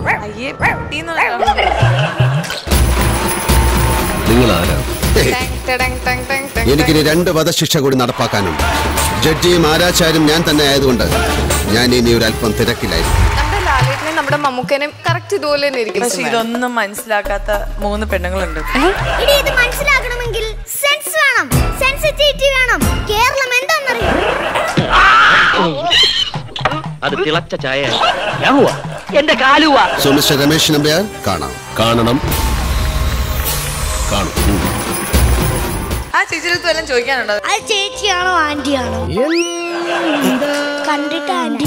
അയ്യേ പൊട്ടീന്ന് പറഞ്ഞു. നിങ്ങൾ ആരാ ടെങ് ടെടങ് ടെങ് ടെങ് ടെങ് എനിക്കിനി രണ്ട് വധശിക്ഷ കൂടി നടപ്പാക്കാനുണ്ട് ജഡ്ജിയും ആരാച്ചാരും ഞാൻ തന്നെ ആയതുകൊണ്ട് ഞാൻ ഇനി ഒരു അല്പം തിരക്കിലായിരിക്കും നമ്മുടെ ലാലേട്ടനെ നമ്മുടെ മമ്മൂക്കനെയും കറക്റ്റ് ഇതുപോലെ തന്നെ ഇരിക്കും പക്ഷെ ഇതൊന്നും മനസ്സിലാക്കാത്ത മൂന്ന് പെണ്ണുങ്ങളുണ്ട് ഇനി ഇത് മനസ്സിലാക്കണമെങ്കിൽ സെൻസ് വേണം സെൻസിറ്റിവിറ്റി വേണം കേരളം എന്താണെന്നറിയാം അത് തിളച്ച ചായ എന്റെ കാലുവ സോ മിസ്റ്റർ രമേശ് നമ്പ്യാർ കാണാം കാണണം കാണും ഉം. ആ ചേച്ചിയുടെ അടുത്ത് വല്ലതും ചോദിക്കാനുണ്ടോ അത് ചേച്ചിയാണോ ആന്റിയാണോ കണ്ടിട്ട് ആന്റി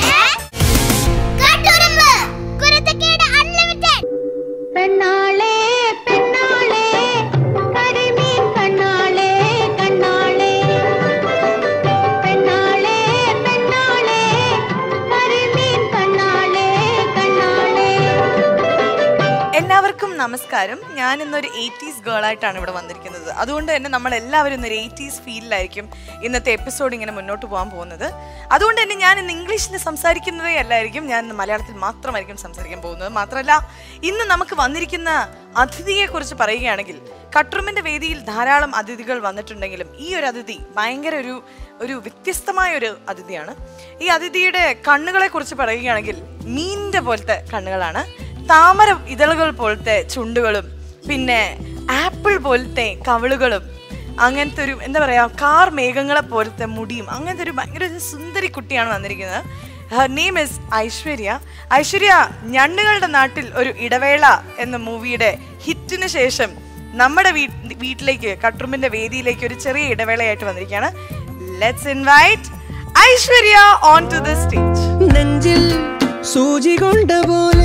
പെണ്ണാളെ പെണ്ണാളെ കരിമീൻ കണ്ണാളെ കണ്ണാളെ പെണ്ണാളെ പെണ്ണാളെ കരിമീൻ കണ്ണാളെ കണ്ണാളെ എല്ലാവർക്കും നമസ്കാരം ഞാൻ ഇന്നൊരു എയ്റ്റീസ് ഗേൾ ആയിട്ടാണ് ഇവിടെ വന്നിരിക്കുന്നത് അതുകൊണ്ട് തന്നെ നമ്മൾ എല്ലാവരും ഇന്നൊരു എയ്റ്റീസ് ഫീലിലായിരിക്കും ഇന്നത്തെ എപ്പിസോഡ് ഇങ്ങനെ മുന്നോട്ട് പോകാൻ പോകുന്നത് അതുകൊണ്ട് തന്നെ ഞാൻ ഇന്ന് ഇംഗ്ലീഷിൽ സംസാരിക്കുന്നതേ അല്ലായിരിക്കും ഞാൻ ഇന്ന് മലയാളത്തിൽ മാത്രമായിരിക്കും സംസാരിക്കാൻ പോകുന്നത് മാത്രമല്ല ഇന്ന് നമുക്ക് വന്നിരിക്കുന്ന അതിഥിയെ കുറിച്ച് പറയുകയാണെങ്കിൽ കട്ട്റുമിന്റെ വേദിയിൽ ധാരാളം അതിഥികൾ വന്നിട്ടുണ്ടെങ്കിലും ഈ ഒരു അതിഥി ഭയങ്കര ഒരു ഒരു വ്യത്യസ്തമായ ഒരു അതിഥിയാണ് ഈ അതിഥിയുടെ കണ്ണുകളെ കുറിച്ച് പറയുകയാണെങ്കിൽ മീനിന്റെ പോലത്തെ കണ്ണുകളാണ് താമര ഇതളുകൾ പോലത്തെ ചുണ്ടുകളും പിന്നെ ആപ്പിൾ പോലത്തെ കവിളുകളും അങ്ങനത്തെ ഒരു എന്താ പറയാ കാർ മേഘങ്ങളെ പോലത്തെ മുടിയും അങ്ങനത്തെ ഒരു ഭയങ്കര ഒരു സുന്ദരി കുട്ടിയാണ് വന്നിരിക്കുന്നത് her name is Aishwarya Aishwarya ഞണ്ടുകളുടെ നാട്ടിൽ ഒരു ഇടവേള എന്ന മൂവിയുടെ ഹിറ്റിന് ശേഷം നമ്മുടെ വീ- വീട്ടിലേക്ക് കട്ട്റുമിന്റെ വേദിയിലേക്ക് ഒരു ചെറിയ ഇടവേളയായിട്ട് വന്നിരിക്കുകയാണ് let's invite Aishwarya on to the stage നെഞ്ചിൽ സൂചി കൊണ്ട പോലെ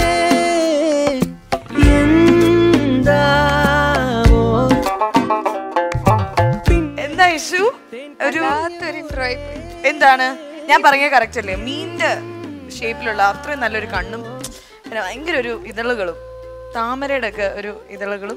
എന്താവോ എന്താ ഇഷു ഒരു വല്ലാത്തൊരു intro ആയിപ്പോയി. എന്താണ് ഞാൻ പറഞ്ഞ കറക്റ്റ് അല്ലേ മീനിന്റെ ഷേപ്പിലുള്ള അത്രയും നല്ലൊരു കണ്ണും പിന്നെ ഭയങ്കര ഒരു ഇതളുകളും താമരയുടെ ഒക്കെ ഒരു ഇതളുകളും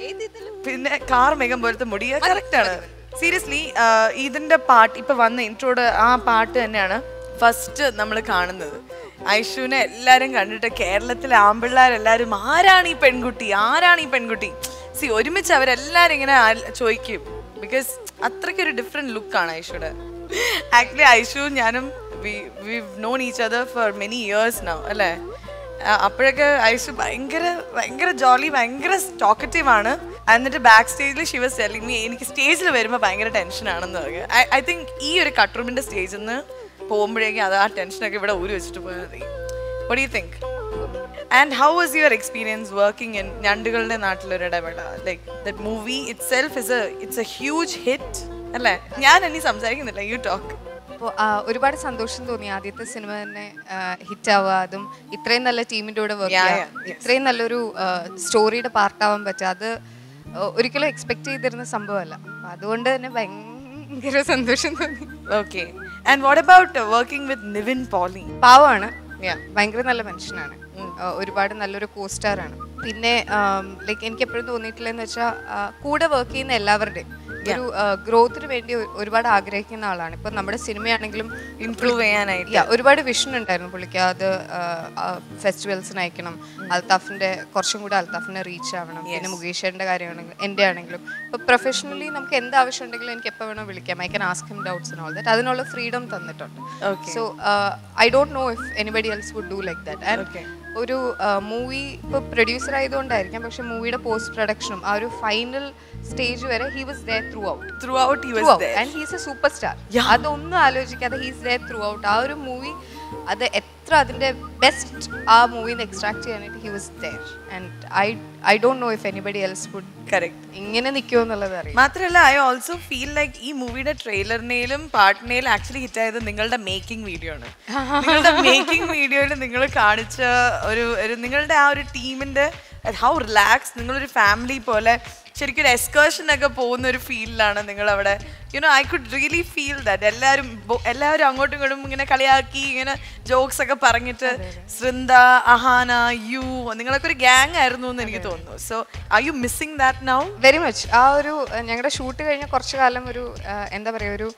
പിന്നെ കാർ മേഘം പോലത്തെ മുടി കറക്റ്റ് ആണ് സീരിയസ്ലി ഇതിന്റെ പാട്ട് ഇപ്പൊ വന്ന ഇൻട്രോയുടെ ആ പാട്ട് തന്നെയാണ് ഫസ്റ്റ് നമ്മൾ കാണുന്നത് ഐഷുവിനെ എല്ലാരും കണ്ടിട്ട് കേരളത്തിലെ ആമ്പിള്ളേരെല്ലാരും ആരാണ് ഈ പെൺകുട്ടി ആരാണ് ഈ പെൺകുട്ടി സി ഒരുമിച്ച് അവരെല്ലാരും ഇങ്ങനെ ആ- ചോദിക്കും ബിക്കോസ് അത്രയ്ക്കൊരു ഡിഫറെന്റ് ലുക്കാണ് ഐഷുയുടെ ആക്ച്വലി ഐഷു ഞാനും we known each other for many years now അല്ലേ ആ, അപ്പോഴൊക്കെ ഐഷു ഭയങ്കര ഭയങ്കര ജോലി ഭയങ്കര ടോക്കറ്റീവ് ആണ് എന്നിട്ട് ബാക്ക് സ്റ്റേജിൽ ഷി വാസ് ടെല്ലിങ് മീ എനിക്ക് സ്റ്റേജിൽ വരുമ്പോൾ ഭയങ്കര ടെൻഷൻ ആണെന്ന് പറഞ്ഞു ഐ തിങ്ക് ഈ ഒരു കട്ട്റൂമിന്റെ സ്റ്റേജിൽ നിന്ന് പോകുമ്പോഴേക്കും അത് ആ ടെൻഷനൊക്കെ ഇവിടെ ഊരി വെച്ചിട്ട് പോയാൽ മതി what you think and how was your experience working in Njandukalude Nattiloru Idavela like that movie itself is a it's a huge hit അല്ലേ ഞാൻ ഇനി സംസാരിക്കുന്നില്ല യു ടോക്ക് അപ്പോൾ ഒരുപാട് സന്തോഷം തോന്നി ആദ്യത്തെ സിനിമ തന്നെ ഹിറ്റ് ആവുക അതും ഇത്രയും നല്ല ടീമിന്റെ കൂടെ വർക്ക് Yeah, ചെയ്യുക yeah, yes. ഇത്രയും നല്ലൊരു സ്റ്റോറിയുടെ പാർട്ടാവാൻ പറ്റുക അത് ആ, ഒരിക്കലും എക്സ്പെക്ട് ചെയ്തിരുന്ന സംഭവമല്ല അപ്പൊ അതുകൊണ്ട് തന്നെ ഭയങ്കര സന്തോഷം തോന്നി okay and what about working with Nivin Pauly പാവമാണ് Yeah. ഭയങ്കര നല്ല മനുഷ്യനാണ് ആ, ഒരുപാട് നല്ലൊരു കോസ്റ്റാറാണ് പിന്നെ ലൈക്ക് എനിക്ക് എപ്പോഴും തോന്നിയിട്ടില്ലെന്ന് വെച്ചാൽ കൂടെ വർക്ക് ചെയ്യുന്ന എല്ലാവരുടെയും ഒരു ഗ്രോത്തിന് വേണ്ടി ഒ- ഒരുപാട് ആഗ്രഹിക്കുന്ന ആളാണ് ഇപ്പൊ നമ്മുടെ സിനിമയാണെങ്കിലും ഇംപ്രൂവ് ചെയ്യാനായിട്ട് Yeah, ഒരുപാട് വിഷൻ ഉണ്ടായിരുന്നു പുള്ളിക്ക് അത് ഫെസ്റ്റിവൽസിന് അയക്കണം അൽത്താഫിന്റെ കുറച്ചും കൂടെ അൽത്താഫിനെ റീച്ച് ആവണം പിന്നെ മുകേഷേന്റെ കാര്യമാണെങ്കിലും എൻ്റെ ആണെങ്കിലും ഇപ്പൊ പ്രൊഫഷണലി നമുക്ക് എന്ത് ആവശ്യം ഉണ്ടെങ്കിലും എനിക്ക് എപ്പോൾ വേണോ വിളിക്കാം I can ask him doubts and all that അതിനുള്ള ഫ്രീഡം തന്നിട്ടുണ്ട് Okay. So I don't know if anybody else would do like that Okay. And ഒരു മൂവി ഇപ്പൊ പ്രൊഡ്യൂസർ ആയതുകൊണ്ടായിരിക്കാം പക്ഷെ മൂവിയുടെ പോസ്റ്റ് പ്രൊഡക്ഷനും ആ ഒരു ഫൈനൽ സ്റ്റേജ് വരെ he was there throughout throughout you was and he's a super star അതൊന്നും ആലോചിക്കാതെ ഹീസ് ദയർ ത്രൂ ഔട്ട് ആ ഒരു മൂവി അത് എത്ര അതിന്റെ ബെസ്റ്റ് ആ മൂവിന്ന് എക്സ്ട്രാക്ട് ചെയ്യാനായിട്ട് he was there and I I don't know if anybody else would correct ഇങ്ങനെ നിൽക്കുമോ എന്നുള്ളത് അറിയാം മാത്രല്ല ഐ ഓൾസോ ഫീൽ ലൈക്ക് ഈ മൂവിയുടെ ട്രെയിലറിനേലും പാട്ടിനേലും ആക്ച്വലി ഹിറ്റ് ആയത് നിങ്ങളുടെ മേക്കിംഗ് വീഡിയോ ആണ് നിങ്ങളുടെ മേക്കിംഗ് വീഡിയോയിൽ നിങ്ങൾ കാണിച്ച ഒരു ഒരു നിങ്ങളുടെ ആ ഒരു ടീമിന്റെ ഹൗ റിലാക്സ് നിങ്ങളൊരു ഫാമിലി പോലെ ശരിക്കും ഒരു എക്സ്കേർഷൻ ഒക്കെ പോകുന്ന ഒരു ഫീലിലാണ് നിങ്ങൾ അവിടെ you know I could really feel that എല്ലാവരും ബോ- എല്ലാവരും അങ്ങോട്ടും ഇങ്ങോട്ടും ഇങ്ങനെ കളിയാക്കി ഇങ്ങനെ ജോക്സ് ഒക്കെ പറഞ്ഞിട്ട് സൃന്ദ അഹാന യു നിങ്ങളൊക്കെ ഒരു ഗ്യാങ് ആയിരുന്നു എന്ന് എനിക്ക് തോന്നുന്നു so I you missing that now very much ആ ഒരു ഞങ്ങളുടെ ഷൂട്ട് കഴിഞ്ഞ കുറച്ചു കാലം ഒരു ആ, എന്താ പറയുക ഒരു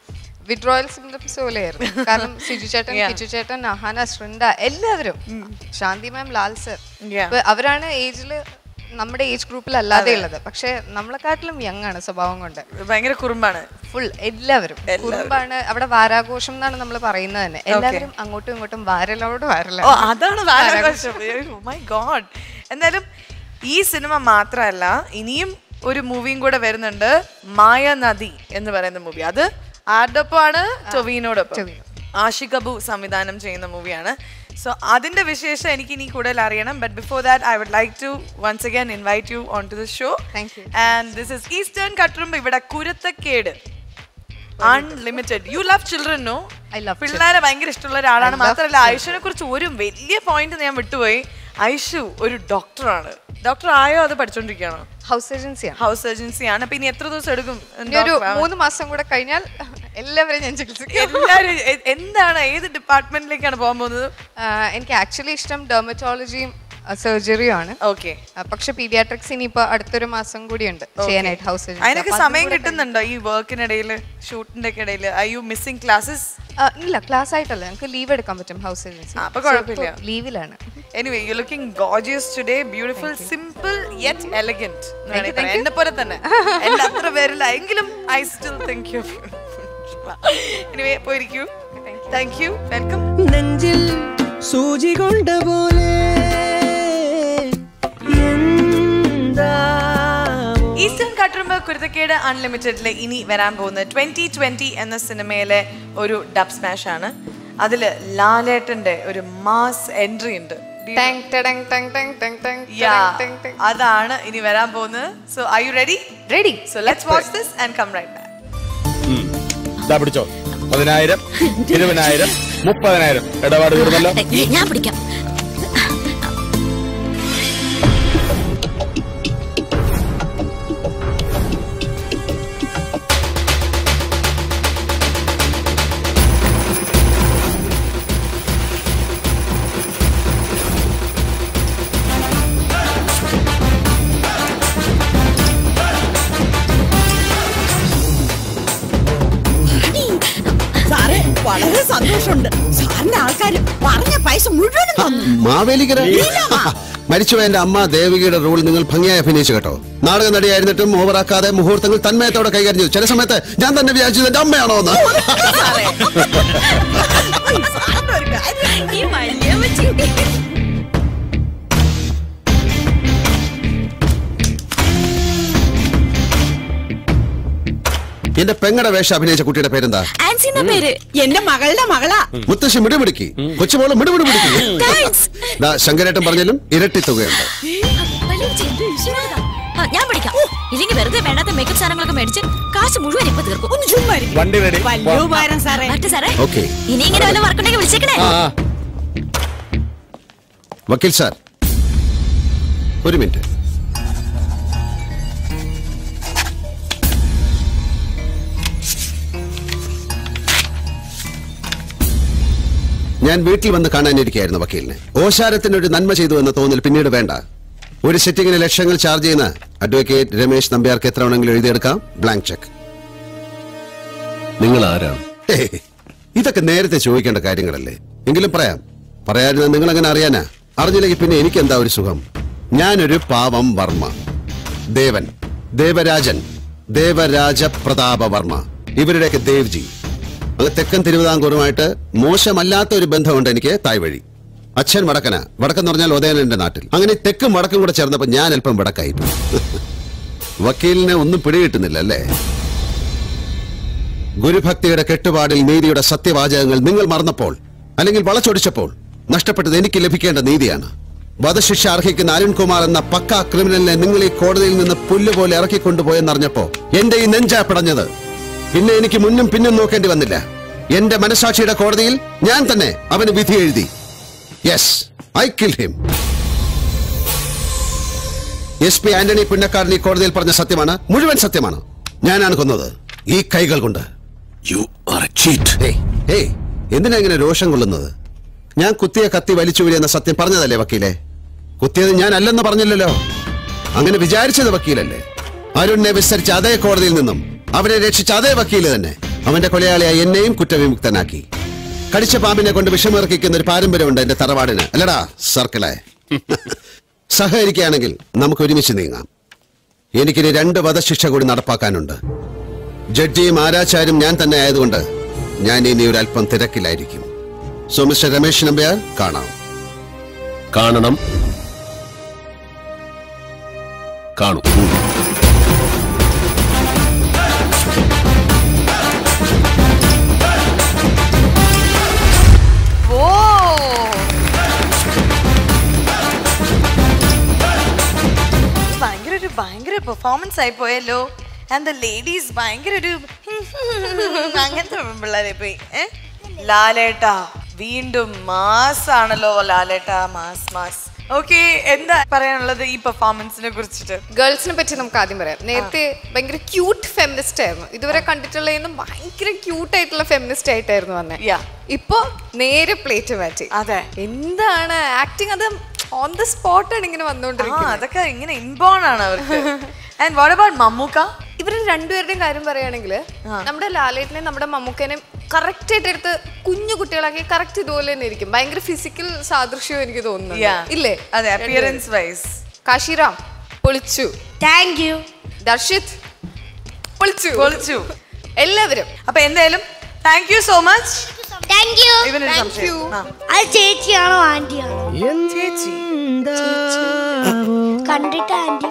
വിഡ്രോയൽ സിംറ്റംസ് പോലെയായിരുന്നു കാരണം സിജു ചേട്ടൻ Yeah. കിച്ചു ചേട്ടൻ അഹാന ശൃംദ എല്ലാവരും Shanthi ma'am Lal sir Yeah. അവരാണ് ഏജിൽ നമ്മുടെ ഏജ് ഗ്രൂപ്പിൽ അല്ലാതെ ഉള്ളത് പക്ഷെ നമ്മളെക്കാട്ടിലും യങ് ആണ് സ്വഭാവം കൊണ്ട് ഭയങ്കര കുറുമ്പാണ് ഫുൾ എല്ലാവരും കുറുമ്പാണ് അവിടെ വാരാഘോഷം എന്നാണ് നമ്മൾ പറയുന്നത് തന്നെ എല്ലാവരും അങ്ങോട്ടും ഇങ്ങോട്ടും വാരലോട് ഓ വാരലാണ് അതാണ് വാരാഘോഷം മൈ ഗോഡ് എന്തായാലും ഈ സിനിമ മാത്രമല്ല ഇനിയും ഒരു മൂവിയും കൂടെ വരുന്നുണ്ട് മായ നദി എന്ന് പറയുന്ന മൂവി അത് ആരുടെയൊപ്പമാണ് ടൊവീനോടൊപ്പം ആഷിഖ് അബു സംവിധാനം ചെയ്യുന്ന മൂവിയാണ് സോ അതിന്റെ വിശേഷം എനിക്ക് ഇനി കൂടുതൽ അറിയണം but before that I would like to once again invite you on to the show Thank you. And this is Eastern Katturumbu ഇവിടെ കുരുത്തക്കേട് unlimited you love children no I love പിള്ളേരെ ഭയങ്കര ഇഷ്ടമുള്ള ഒരാളാണ് I love മാത്രമല്ല ഐഷുവിനെ കുറിച്ച് ഒരു വലിയ പോയിന്റ് ഞാൻ വിട്ടുപോയി ഐഷു ഒരു ഡോക്ടറാണ് ഡോക്ടർ ആയോ അത് പഠിച്ചോണ്ടിരിക്കുകയാണോ ഹൗസ് ഏജൻസിയാണ് ഹൗസ് ഏജൻസി ആണ് അപ്പൊ ഇനി എത്ര ദിവസം എടുക്കും ഇനി ഒരു മൂന്ന് മാസം കൂടെ കഴിഞ്ഞാൽ എല്ലാവരെയും ഞാൻ ചികിത്സിക്കും എല്ലാരും എ- എന്താണ് ഏത് ഡിപ്പാർട്ട്മെന്റിലേക്കാണ് പോകാൻ പോകുന്നത് ആഹ് എനിക്ക് ആക്ച്വലി ഇഷ്ടം ഡെർമറ്റോളജിയും സർജറിയും ആണ് ഓക്കെ ആഹ് പക്ഷെ പീഡിയാട്രിക്സ് ഇനിയിപ്പോ അടുത്തൊരു മാസം കൂടിയുണ്ട് ചെയ്യാനായിട്ട് ഹൗസ് അതിനൊക്കെ സമയം കിട്ടുന്നുണ്ടോ ഈ വർക്കിനിടയിൽ ഷൂട്ടിന്റെ ഒക്കെ ഇടയിൽ ഐ യു മിസ്സിംഗ് ക്ലാസ്സസ് ഇല്ല ക്ലാസ് ആയിട്ടല്ല ഞങ്ങൾക്ക് ലീവ് എടുക്കാൻ പറ്റും ഹൗസ് ഏജൻസി അപ്പൊ കുഴപ്പമില്ല. ലീവിലാണ് anyway you looking gorgeous today beautiful simple yet elegant Thank you, thank you. എന്നെ പോലെ തന്നെ എന്റെ അത്ര പേരില്ല എങ്കിലും I still think you anyway പോയിരിക്കൂ താങ്ക് യു വെൽക്കം നെഞ്ചിൽ സൂചി കൊണ്ട പോലെ എന്താവോ ഈസ്റ്റേൺ കട്ടുറുമ്പ് കുരുത്തക്കേട് അൺലിമിറ്റഡിലെ ഇനി വരാൻ പോകുന്ന ട്വന്റി ട്വന്റി എന്ന സിനിമയിലെ ഒരു ഡബ് സ്മാഷ് ആണ് അതില് ലാലേട്ടന്റെ ഒരു മാസ് എൻട്രി ഉണ്ട് ടാങ് ടടങ് ടങ് ടങ് ടങ് ടങ് Yeah, ടങ് ടങ്. അതാണ് ഇനി വരാൻ പോകുന്നത് so I you ready Ready. So let's watch this and come right back ഇതാ പിടിച്ചോ പതിനായിരം ഇരുപതിനായിരം മുപ്പതിനായിരം ഇടപാട് തീർന്നല്ലോ ഞാൻ പിടിക്കാം സാറേ വളരെ സന്തോഷമുണ്ട് സാറിന്റെ ആൾക്കാർ പറഞ്ഞ പൈസ മുഴുവനും തന്നു മാവേലിക്കര മരിച്ചുപോയ എന്റെ അമ്മ ദേവികയുടെ റോൾ നിങ്ങൾ ഭംഗിയായി അഭിനയിച്ചു കേട്ടോ നാടക നടിയായിരുന്നിട്ടും ഓവറാക്കാതെ മുഹൂർത്തങ്ങൾ തന്മയത്തോടെ കൈകാര്യം ചെയ്തു ചില സമയത്ത് ഞാൻ തന്നെ വിചാരിച്ചത് എന്റെ അമ്മയാണോ എന്ന് സാറിന്റെ ഒരു കാര്യം ഈ വലിയ വെച്ച് എന്റെ പെങ്ങടെ വേഷം അഭിനയിച്ച കുട്ടിയുടെ പേരെന്താ ആൻസി എന്ന പേര് എന്റെ മകളുടെ മകളാ മുത്തശ്ശി മിടുമിടുക്കി കൊച്ചുമോള് മിടുമിടുമിടുക്കി Thanks. ദാ ശങ്കരേട്ടൻ പറഞ്ഞാലും ഇരട്ടി തുകയുണ്ട് വലിയ ചെണ്ടു ഈശ്വരാ. ആ, ഞാൻ പിടിക്കാം ഇല്ലെങ്കിൽ വെറുതെ വേണ്ടാത്ത മേക്കപ്പ് സാധനങ്ങളൊക്കെ മേടിച്ച് കാശ് മുഴുവൻ ഇപ്പൊ തീർക്കും ഒന്ന് ചുമ്മാ ഇരിക്ക്. വണ്ടി ready. വലിയ ഉപകാരം സാറേ മറ്റേ സാറേ ഓക്കെ ഇനി ഇങ്ങനെ വല്ല വർക്കുണ്ടെങ്കിൽ വിളിച്ചേക്കണേ ആ ആ. വക്കീൽ സാർ ഒരു മിനിറ്റ് ഞാൻ വീട്ടിൽ വന്ന് കാണാനിരിക്കുകയായിരുന്നു വക്കീലിനെ ഓശാരത്തിന് ഒരു നന്മ ചെയ്തു എന്ന തോന്നൽ പിന്നീട് വേണ്ട ഒരു സെറ്റിങ്ങിന് ലക്ഷങ്ങൾ ചാർജ് ചെയ്യുന്ന അഡ്വക്കേറ്റ് രമേശ് നമ്പ്യാർക്ക് എത്ര വേണമെങ്കിലും എഴുതിയെടുക്കാം ബ്ലാങ്ക് ചെക്ക് നിങ്ങൾ ആരാണ് ഹേയ്, ഇതൊക്കെ നേരത്തെ ചോദിക്കേണ്ട കാര്യങ്ങളല്ലേ എങ്കിലും പറയാം പറയാതിരുന്ന നിങ്ങൾ അങ്ങനെ അറിയാനാ അറിഞ്ഞില്ലെങ്കിൽ പിന്നെ എനിക്ക് എന്താ ഒരു സുഖം ഞാനൊരു പാവം വർമ്മ ദേവൻ ദേവരാജൻ ദേവരാജ പ്രതാപ വർമ്മ ഇവരുടെയൊക്കെ ദേവ്ജി അങ്ങ് തെക്കൻ തിരുവിതാംകൂറുമായിട്ട് മോശമല്ലാത്ത ഒരു ബന്ധമുണ്ട് എനിക്ക് തായ് വഴി അച്ഛൻ വടക്കന വടക്കെന്ന് പറഞ്ഞാൽ ഉദയനന്റെ നാട്ടിൽ അങ്ങനെ തെക്കും വടക്കും കൂടെ ചേർന്നപ്പോ ഞാൻ അല്പം വടക്കായി പോയി. വക്കീലിനെ ഒന്നും പിടികിട്ടുന്നില്ല അല്ലേ ഗുരുഭക്തിയുടെ കെട്ടുപാടിൽ നീതിയുടെ സത്യവാചകങ്ങൾ നിങ്ങൾ മറന്നപ്പോൾ അല്ലെങ്കിൽ വളച്ചൊടിച്ചപ്പോൾ നഷ്ടപ്പെട്ടത് എനിക്ക് ലഭിക്കേണ്ട നീതിയാണ് വധശിക്ഷ അർഹിക്കുന്ന അരുൺകുമാർ എന്ന പക്കാ ക്രിമിനലിനെ നിങ്ങൾ ഈ കോടതിയിൽ നിന്ന് പുല്ലുപോലെ ഇറക്കിക്കൊണ്ടുപോയെന്നറിഞ്ഞപ്പോ എന്റെ ഈ നെഞ്ചാ പിടഞ്ഞത് പിന്നെ എനിക്ക് മുന്നും പിന്നും നോക്കേണ്ടി വന്നില്ല എന്റെ മനസാക്ഷിയുടെ കോടതിയിൽ ഞാൻ തന്നെ അവന് വിധി എഴുതി yes I kill him S P Antony Punnakkaran ഈ കോടതിയിൽ പറഞ്ഞ സത്യമാണ് മുഴുവൻ സത്യമാണ് ഞാനാണ് കൊന്നത് ഈ കൈകൾ കൊണ്ട് യു ആർ എ ചീറ്റ് ഏയ്, ഏയ്, എന്തിനാ ഇങ്ങനെ രോഷം കൊള്ളുന്നത് ഞാൻ കുത്തിയ കത്തി വലിച്ചൂരി എന്ന സത്യം പറഞ്ഞതല്ലേ വക്കീലെ കുത്തിയത് ഞാൻ അല്ലെന്ന് പറഞ്ഞില്ലല്ലോ അങ്ങനെ വിചാരിച്ചത് വക്കീലല്ലേ അരുണിനെ വിസ്തരിച്ച അതേ കോടതിയിൽ നിന്നും അവരെ രക്ഷിച്ച അതേ വക്കീല് തന്നെ അവന്റെ കൊലയാളിയായ എന്നെയും കുറ്റവിമുക്തനാക്കി കടിച്ച പാമ്പിനെ കൊണ്ട് വിഷമിറക്കിക്കുന്ന ഒരു പാരമ്പര്യമുണ്ട് എന്റെ തറവാടിന് അല്ലടാ സർക്കിളെ സഹകരിക്കുകയാണെങ്കിൽ നമുക്ക് ഒരുമിച്ച് നീങ്ങാം എനിക്കിനി രണ്ട് വധശിക്ഷ കൂടി നടപ്പാക്കാനുണ്ട് ജഡ്ജിയും ആരാചാര്യം ഞാൻ തന്നെ ആയതുകൊണ്ട് ഞാൻ ഇനി ഒരു അല്പം തിരക്കിലായിരിക്കും സോ മിസ്റ്റർ രമേശ് നമ്പ്യാർ കാണാം കാണണം കാണൂ ഓ ഭയങ്കര ഒരു ഭയങ്കര പെർഫോമൻസ് ആയി പോയല്ലോ ആൻഡ് ദ ലേഡീസ് ഭയങ്കര ഒരു അങ്ങനത്തെ പിള്ളേരെ പോയി ഏ ലാലേട്ടാ വീണ്ടും മാസ് ആണല്ലോ ലാലേട്ടാ മാസ് മാസ് ഓക്കെ എന്താ പറയാനുള്ളത് ഈ പെർഫോമൻസിനെ കുറിച്ചിട്ട് ഗേൾസിനെ പറ്റി നമുക്ക് ആദ്യം പറയാം നേരത്തെ ഭയങ്കര ക്യൂട്ട് ഫെമിനിസ്റ്റ് ആയിരുന്നു ഇതുവരെ കണ്ടിട്ടുള്ളതിനും ഭയങ്കര ക്യൂട്ട് ആയിട്ടുള്ള ഫെമിനിസ്റ്റ് ആയിട്ടായിരുന്നു വന്നെ Yeah. ഇപ്പൊ നേരെ പ്ലേറ്റ് മാറ്റി അതെ എന്താണ് ആക്ടിങ് അത് ഓൺ ദ സ്പോട്ടാണ് ഇങ്ങനെ ആ വന്നുകൊണ്ടിരിക്കുന്നത് അതൊക്കെ ഇങ്ങനെ ഇൻബോൺ ആണ് അവർക്ക് ആൻഡ് വാട്ട് അബൌട്ട് മമ്മൂക്ക ഇവര് രണ്ടുപേരുടെയും കാര്യം പറയുകയാണെങ്കിൽ നമ്മുടെ ലാലേട്ടനെ നമ്മുടെ മമ്മൂക്കനെ കറക്റ്റ് ആയിട്ട് എടുത്ത് കുഞ്ഞു കുട്ടികളാക്കി കറക്റ്റ് ഇതുപോലെ തന്നെ ഇരിക്കും ഭയങ്കര ഫിസിക്കൽ സാദൃശ്യവും എനിക്ക് Yeah. തോന്നുന്നു ഇല്ലേ അതെ അപ്പിയറൻസ് വൈസ് കാശിറാം പൊളിച്ചു താങ്ക് യു ദർശിത് പൊളിച്ചു പൊളിച്ചു എല്ലാവരും അപ്പൊ എന്തായാലും thank you so much thank you ഇവനൊരു Thank സംശയം you. ആ. അത് ചേച്ചിയാണോ ആന്റിയാണോ ചേച്ചി കണ്ടിട്ട് ആന്റി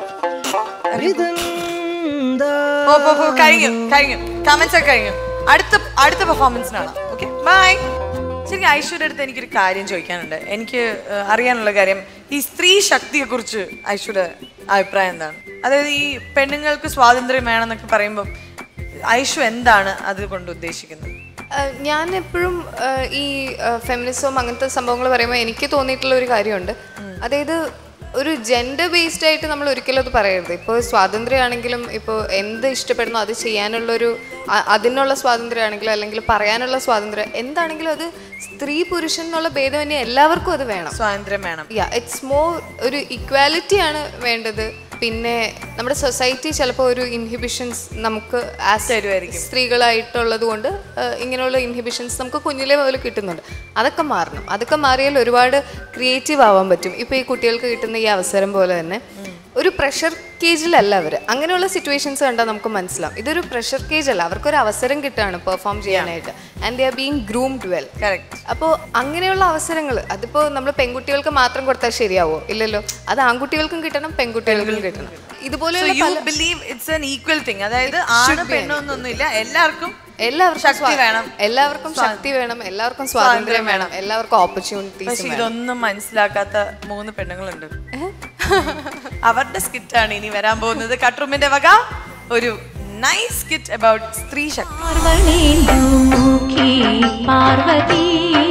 ഓ പോ പോ കഴിഞ്ഞു കഴിഞ്ഞു കമന്റ്സ് ഒക്കെ കഴിഞ്ഞു അടുത്ത അടുത്ത പെർഫോമൻസിനാണ് ഓക്കെ ബൈ ശരിക്കും ഐശ്വര്യ അടുത്ത് എനിക്കൊരു കാര്യം ചോദിക്കാനുണ്ട് എനിക്ക് ഏഹ്, അറിയാനുള്ള കാര്യം ഈ സ്ത്രീ ശക്തിയെ കുറിച്ച് ഐശ്വര്യ അഭിപ്രായം എന്താണ് അതായത് ഈ പെണ്ണുങ്ങൾക്ക് സ്വാതന്ത്ര്യം വേണമെന്നൊക്കെ പറയുമ്പോൾ ഐഷു എന്താണ് അത് കൊണ്ട് ഉദ്ദേശിക്കുന്നത് ആഹ് ഞാൻ എപ്പോഴും ആഹ് ഈ ഫെമിനിസവും അങ്ങനത്തെ സംഭവങ്ങൾ പറയുമ്പോൾ എനിക്ക് തോന്നിയിട്ടുള്ള ഒരു കാര്യമുണ്ട് അതായത് ഒരു ജെൻഡർ ബേസ്ഡ് ആയിട്ട് നമ്മൾ ഒരിക്കലും അത് പറയരുത് ഇപ്പോൾ സ്വാതന്ത്ര്യമാണെങ്കിലും ഇപ്പോൾ എന്ത് ഇഷ്ടപ്പെടുന്നോ അത് ചെയ്യാനുള്ളൊരു അ- അതിനുള്ള സ്വാതന്ത്ര്യമാണെങ്കിലും അല്ലെങ്കിൽ പറയാനുള്ള സ്വാതന്ത്ര്യം എന്താണെങ്കിലും അത് സ്ത്രീ പുരുഷൻ എന്നുള്ള ഭേദമന്യേ എല്ലാവർക്കും അത് വേണം സ്വാതന്ത്ര്യം വേണം യാ ഇറ്റ്സ് മോർ ഒരു ഇക്വാലിറ്റി ആണ് വേണ്ടത് പിന്നെ നമ്മുടെ സൊസൈറ്റി ചിലപ്പോൾ ഒരു ഇൻഹിബിഷൻസ് നമുക്ക് ആസ് തരുമായിരിക്കും. സ്ത്രീകളായിട്ടുള്ളത് കൊണ്ട് ഏഹ്, ഇങ്ങനെയുള്ള ഇൻഹിബിഷൻസ് നമുക്ക് കുഞ്ഞിലേ മുതൽ കിട്ടുന്നുണ്ട് അതൊക്കെ മാറണം അതൊക്കെ മാറിയാൽ ഒരുപാട് ക്രിയേറ്റീവ് ആവാൻ പറ്റും ഇപ്പോൾ ഈ കുട്ടികൾക്ക് കിട്ടുന്ന ഈ അവസരം പോലെ തന്നെ ഒരു പ്രഷർ കേജിലല്ല അവർ അങ്ങനെയുള്ള സിറ്റുവേഷൻസ് കണ്ടാൽ നമുക്ക് മനസ്സിലാവും ഇതൊരു പ്രഷർ കേജ് അല്ല അവർക്കൊരു അവസരം കിട്ടുകയാണ് പെർഫോം ചെയ്യാനായിട്ട് and they are being groomed well correct അപ്പോൾ അങ്ങനെയുള്ള അവസരങ്ങൾ അതിപ്പോൾ നമ്മൾ പെൺകുട്ടികൾക്ക് മാത്രം കൊടുത്താൽ ശരിയാവോ ഇല്ലല്ലോ അത് ആൺകുട്ടികൾക്കും കിട്ടണം പെൺകുട്ടികൾക്കും കിട്ടണം ഇതുപോലെയുള്ള യു പല- believe it's an equal thing അതായത് ആണ് പെണ്ണൊന്നൊന്നുമില്ല എല്ലാവർക്കും എല്ലാവർക്കും ശക്തി സ്വാ- വേണം. എല്ലാവർക്കും ശക്തി വേണം എല്ലാവർക്കും സ്വാതന്ത്ര്യം വേണം എല്ലാവർക്കും ഓപ്പർച്യൂണിറ്റീസ് പക്ഷെ ഇതൊന്നും മനസ്സിലാക്കാത്ത മൂന്ന് പെണ്ണുങ്ങളുണ്ട് അവരുടെ സ്കിറ്റാണ് ഇനി വരാൻ പോകുന്നത് കട്ട്റൂമിന്റെ വക ഒരു നൈസ് സ്കിറ്റ് അബൌട്ട് സ്ത്രീ ശക്തി പാർവണേന്ദുമുഖി പാർവതി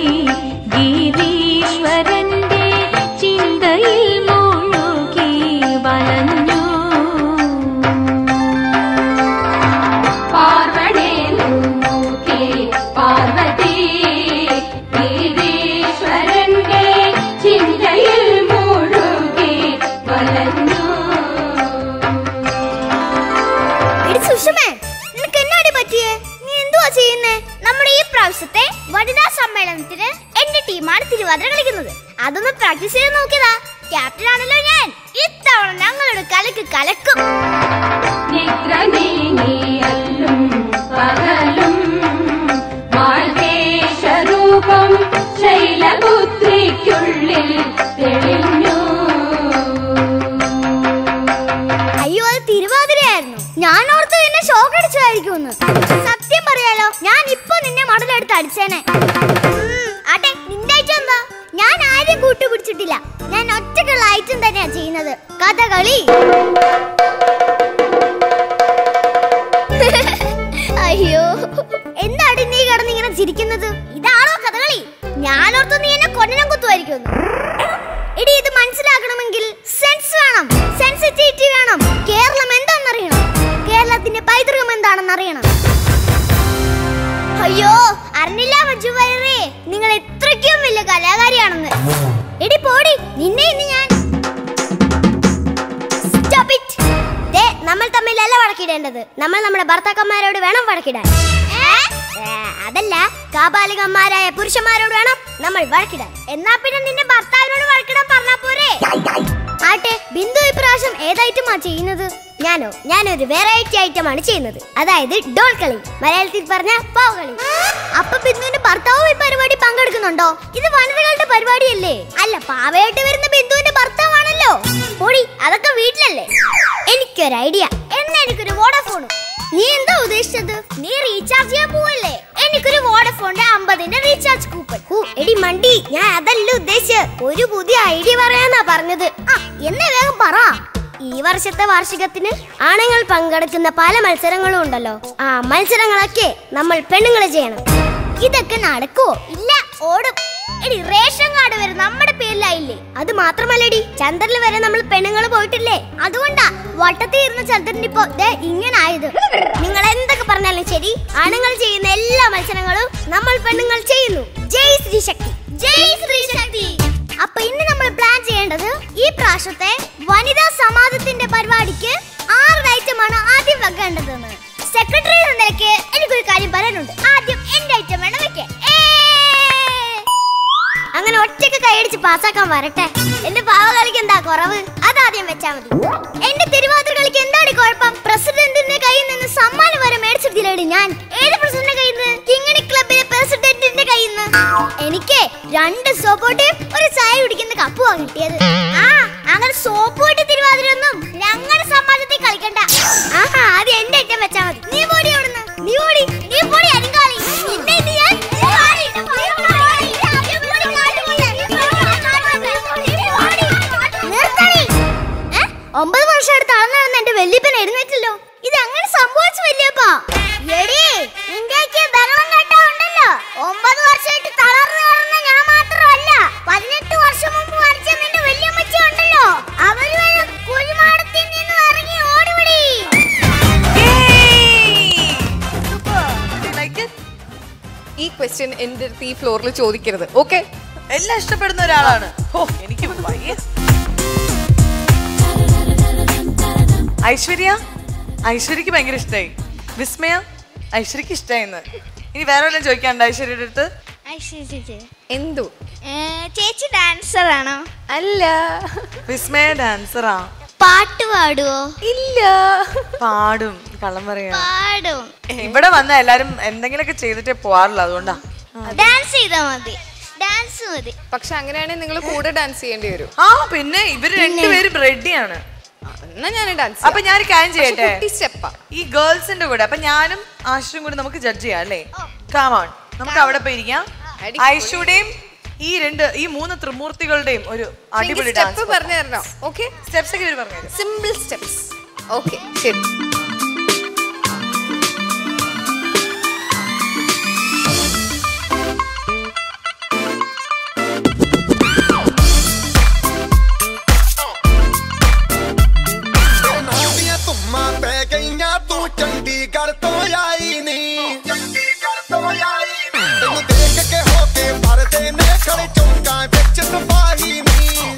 ഗിരീശ്വരന്റെ ചിന്തയിൽ മുഴുകി വലഞ്ഞു പാർവണേന്ദുമുഖി പാർവതി ഗിരീശ്വരന്റെ ചിന്തയിൽ മുഴുകി വലഞ്ഞു എടി സുഷമേ നിനക്ക് എന്നാടി പറ്റിയേ നീ എന്തുവാ ചെയ്യുന്നേ നമ്മുടെ ഈ പ്രാവശ്യത്തെ വനിതാ സമ്മേളനത്തിന് എന്റെ ടീമാണ് തിരുവാതിര കളിക്കുന്നത് അതൊന്ന് പ്രാക്ടീസ് ചെയ്ത് നോക്കിയതാ ക്യാപ്റ്റൻ ആണല്ലോ ഞാൻ ഇത്തവണ ഞങ്ങളുടെ കലക്ക് കലക്കും നിദ്രനീങ്ങിയല്ലും പകലും മാൾവേഷരൂപം ശൈലപുത്രിക്കുള്ളിൽ തെളിഞ്ഞു അയ്യോ അത് തിരുവാതിരയായിരുന്നു ഞാൻ ഓർത്ത് നിന്നെ ഷോക്ക് അടിച്ചതായിരിക്കുമെന്ന് സത്യം പറയാലോ ഞാൻ ഇപ്പൊ നിന്നെ മടലെടുത്ത് അടിച്ചേനെ ഉം, ആട്ടെ നിന്റെ ഐറ്റം എന്താ ഞാൻ ആരെയും കൂട്ടുപിടിച്ചിട്ടില്ല ഞാൻ ഒറ്റക്കുള്ള ഐറ്റം തന്നെയാ ചെയ്യുന്നത് കഥകളി അയ്യോ എന്താടി നീ കിടന്ന് ഇങ്ങനെ ചിരിക്കുന്നത് ഇതാണോ കഥകളി ഞാനോർത്തു നീ എന്നെ കൊല്ലനം കുത്തുമായിരിക്കും എടി ഇത് മനസ്സിലാക്കണമെങ്കിൽ സെൻസ് വേണം സെൻസിറ്റിവിറ്റി വേണം കേരളം എന്താണെന്നറിയണം കേരളത്തിന്റെ പൈതൃകം എന്താണെന്ന് അറിയണം അയ്യോ അറിഞ്ഞില്ല മഞ്ജു വാര്യരേ നിങ്ങൾ എത്രയ്ക്കും വലിയ കലാകാരിയാണെന്ന് എടി പോടി നിന്നെ ഇന്ന് ഞാൻ Stop it. ദേ, നമ്മൾ തമ്മിലല്ല വഴക്കിടേണ്ടത് നമ്മൾ നമ്മുടെ ഭർത്താക്കന്മാരോട് വേണം വഴക്കിടാൻ ഏ? ഏ, അതല്ല കാപാലികന്മാരായ പുരുഷന്മാരോട് വേണം നമ്മൾ വഴക്കിടാൻ എന്നാ പിന്നെ നിന്റെ ഭർത്താവിനോട് വഴക്കിടാൻ പറഞ്ഞാ പോരെ ആട്ടെ ബിന്ദു ഇപ്രാവശ്യം ഏത് ഐറ്റമാ ചെയ്യുന്നത് ഞാനോ ഞാനൊരു വെറൈറ്റി ഐറ്റം ആണ് ചെയ്യുന്നത് അതായത് ഡോൾ കളി മലയാളത്തിൽ പറഞ്ഞ പാവ് കളി അപ്പൊ ബിന്ദുവിന്റെ ഭർത്താവും ഈ പരിപാടി പങ്കെടുക്കുന്നുണ്ടോ ഇത് വനിതകളുടെ പരിപാടിയല്ലേ അല്ല പാവയായിട്ട് വരുന്ന ബിന്ദുവിന്റെ ഭർത്താവാണല്ലോ പൊടി അതൊക്കെ വീട്ടിലല്ലേ എനിക്കൊരു ഐഡിയ എന്നാ എനിക്കൊരു വോഡഫോണും നീ എന്താ ഉദ്ദേശിച്ചത് നീ റീചാർജ് ചെയ്യാൻ പോവല്ലേ എനിക്കൊരു വോഡഫോണിന്റെ അമ്പതിന്റെ റീചാർജ് കൂപ്പൺ ഹൂ, എടി മണ്ടി ഞാൻ അതല്ല ഉദ്ദേശിച്ചത് ഒരു പുതിയ ഐഡിയ പറയാനാ പറഞ്ഞത് ആ എന്നെ വേഗം പറ ഈ വർഷത്തെ വാർഷികത്തിന് ആണുങ്ങൾ പങ്കെടുക്കുന്ന പല മത്സരങ്ങളും ഉണ്ടല്ലോ ആ മത്സരങ്ങളൊക്കെ നമ്മൾ പെണ്ണുങ്ങൾ ചെയ്യണം ഇതൊക്കെ നടക്കുവോ ഇല്ല ഓടും എടി റേഷൻ കാർഡ് വരെ നമ്മുടെ പേരിലായില്ലേ അത് മാത്രമല്ലടി ചന്ദ്രനിൽ വരെ നമ്മൾ പെണ്ണുങ്ങൾ പോയിട്ടില്ലേ അതുകൊണ്ടാ വട്ടത്തിൽ ഇരുന്ന ചന്ദ്രൻ ഇപ്പോ ദേ ഇങ്ങനെ ആയത് നിങ്ങൾ എന്തൊക്കെ പറഞ്ഞാലും ശരി ആണുങ്ങൾ ചെയ്യുന്ന എല്ലാ മത്സരങ്ങളും നമ്മൾ പെണ്ണുങ്ങൾ ചെയ്യുന്നു ജയ് ശ്രീ ശക്തി ജയ് ശ്രീ ശക്തി അപ്പൊ ഇന്ന് നമ്മൾ പ്ലാൻ ചെയ്യേണ്ടത് ഈ പ്രാവശ്യത്തെ വനിതാ സമാജത്തിന്റെ പരിപാടിക്ക് ആറ് ഐറ്റമാണ് ആദ്യം വെക്കേണ്ടതെന്ന് സെക്രട്ടറി എന്ന നിലയ്ക്ക് എനിക്കൊരു കാര്യം പറയാനുണ്ട് ആദ്യം എന്റെ ഐറ്റം വേണം വെക്കാൻ അങ്ങനെ ഒറ്റയ്ക്ക് കൈയടിച്ച് പാസ്സാക്കാൻ വരട്ടെ എന്റെ പാവകളിക്ക് എന്താ കുറവ് അതാദ്യം വെച്ചാ മതി എന്റെ തിരുവാതിര കളിക്ക് എന്താണ് കുഴപ്പം പ്രസിഡന്റിന്റെ കയ്യിൽ നിന്ന് സമ്മാനം വരെ മേടിച്ചിട്ടില്ലേടി ഞാൻ ഏത് പ്രസിഡന്റിന്റെ കയ്യിൽ നിന്ന് കിങ്ങണി ക്ലബിലെ പ്രസിഡന്റിന്റെ കയ്യിൽ നിന്ന് എനിക്ക് രണ്ട് സോപ്പോട്ടയും ഒരു ചായ കുടിക്കുന്ന കപ്പുവാ കിട്ടിയത് ആ അങ്ങനെ സോപ്പ് പോയിട്ട് തിരുവാതിര ഒന്നും ഞങ്ങളുടെ സമ്മാനത്തിൽ കളിക്കണ്ട ആഹാ ആദ്യം എന്റെ ഐറ്റം വെച്ചാ മതി നീ പോടി അവിടുന്ന് നീ പോടി നീ പോടി അരിങ്കാളി നിന്നെ ഇത് ഞാൻ നീ പോടി, നീ പോടി, നീ പോടി. നിർത്തടി. ഏ? ഒമ്പത് വർഷം എടുത്ത് അളന്നു നടന്ന എന്റെ വല്യപ്പൻ എഴുന്നേറ്റല്ലോ ഇത് അങ്ങനെ സംഭവിച്ചു വല്യപ്പാ എടി നിന്റെയൊക്കെ ബഹളം കേട്ടാ ഉണ്ടല്ലോ ഒമ്പത് വർഷമായിട്ട് തളർന്നു കിടന്ന ഞാൻ മാത്രമല്ല പതിനെട്ട് വർഷം മുമ്പ് മരിച്ച നിന്റെ വല്യമ്മച്ചി ഉണ്ടല്ലോ അവര് വരെ കുഴിമാടത്തിൽ നിന്ന് ഇറങ്ങി ഓടിവിടി ഈ ക്വസ്റ്റ്യൻ എന്റെ അടുത്ത് ഈ ഫ്ലോറിൽ ചോദിക്കരുത് ഓക്കെ എല്ലാം ഇഷ്ടപ്പെടുന്ന ഒരാളാണ് ഓ എനിക്ക് വയ്യ ഐശ്വര്യ ഐശ്വര്യക്ക് ഭയങ്കര ഇഷ്ടമായി വിസ്മയ ഐശ്വര്യക്ക് ഇഷ്ടമായിന്ന് ഇനി വേറെ വല്ലതും ചോദിക്കാണ്ട് ഐശ്വര്യയുടെ അടുത്ത് എന്തു ചേച്ചി ഡാൻസർ ആണോ അല്ല വിസ്മയ ഡാൻസറാ പാട്ട് പാടുവോ ഇല്ല പാടും കള്ളം പറയാ പാടും ഇവിടെ വന്ന എല്ലാരും എന്തെങ്കിലുമൊക്കെ ചെയ്തിട്ടേ പോവാറില്ല അതുകൊണ്ടാ ഡാൻസ് ചെയ്താ മതി ഡാൻസ് മതി പക്ഷെ അങ്ങനെയാണെങ്കിൽ നിങ്ങൾ കൂടെ ഡാൻസ് ചെയ്യേണ്ടി വരും ആ പിന്നെ ഇവര് രണ്ടുപേരും റെഡിയാണ് എന്നാ ഞാൻ ഡാൻസ് അപ്പൊ ഞാൻ കാര്യം ചെയ്യട്ടെ സ്റ്റെപ്പാ ഈ ഗേൾസിന്റെ കൂടെ അപ്പൊ ഞാനും ആശുവും കൂടെ നമുക്ക് ജഡ്ജ് ചെയ്യാം അല്ലേ കാമോൺ നമുക്ക് അവിടെ പോയി ഇരിക്കാം ഐഷുടെയും ഈ രണ്ട് ഈ മൂന്ന് ത്രിമൂർത്തികളുടെയും ഒരു അടിപൊളി സ്റ്റെപ്പ് ഡാൻസ് പറഞ്ഞു തരണം ഓക്കെ സ്റ്റെപ്സ് ഒക്കെ ഇവര് പറഞ്ഞു സിമ്പിൾ സ്റ്റെപ്സ് ഓക്കെ ശരി ਨਾਲੀਆਂ ਧੁੰਮਾਂ ਪੈ ਗਈਆਂ ਤੂੰ ਚੰਡੀਗੜ੍ਹ ਤੋਂ ਆਈ ਨੀ ਚੰਡੀਗੜ੍ਹ ਤੋਂ ਆਈ ਨੀ ਤੈਨੂੰ ਦੇਖ ਕੇ ਹੋ ਕੇ ਭਰਦੇ ਨੇ ਖੜੇ ਚੌਂਕਾਂ ਵਿੱਚ ਤਬਾਹੀ ਨੀ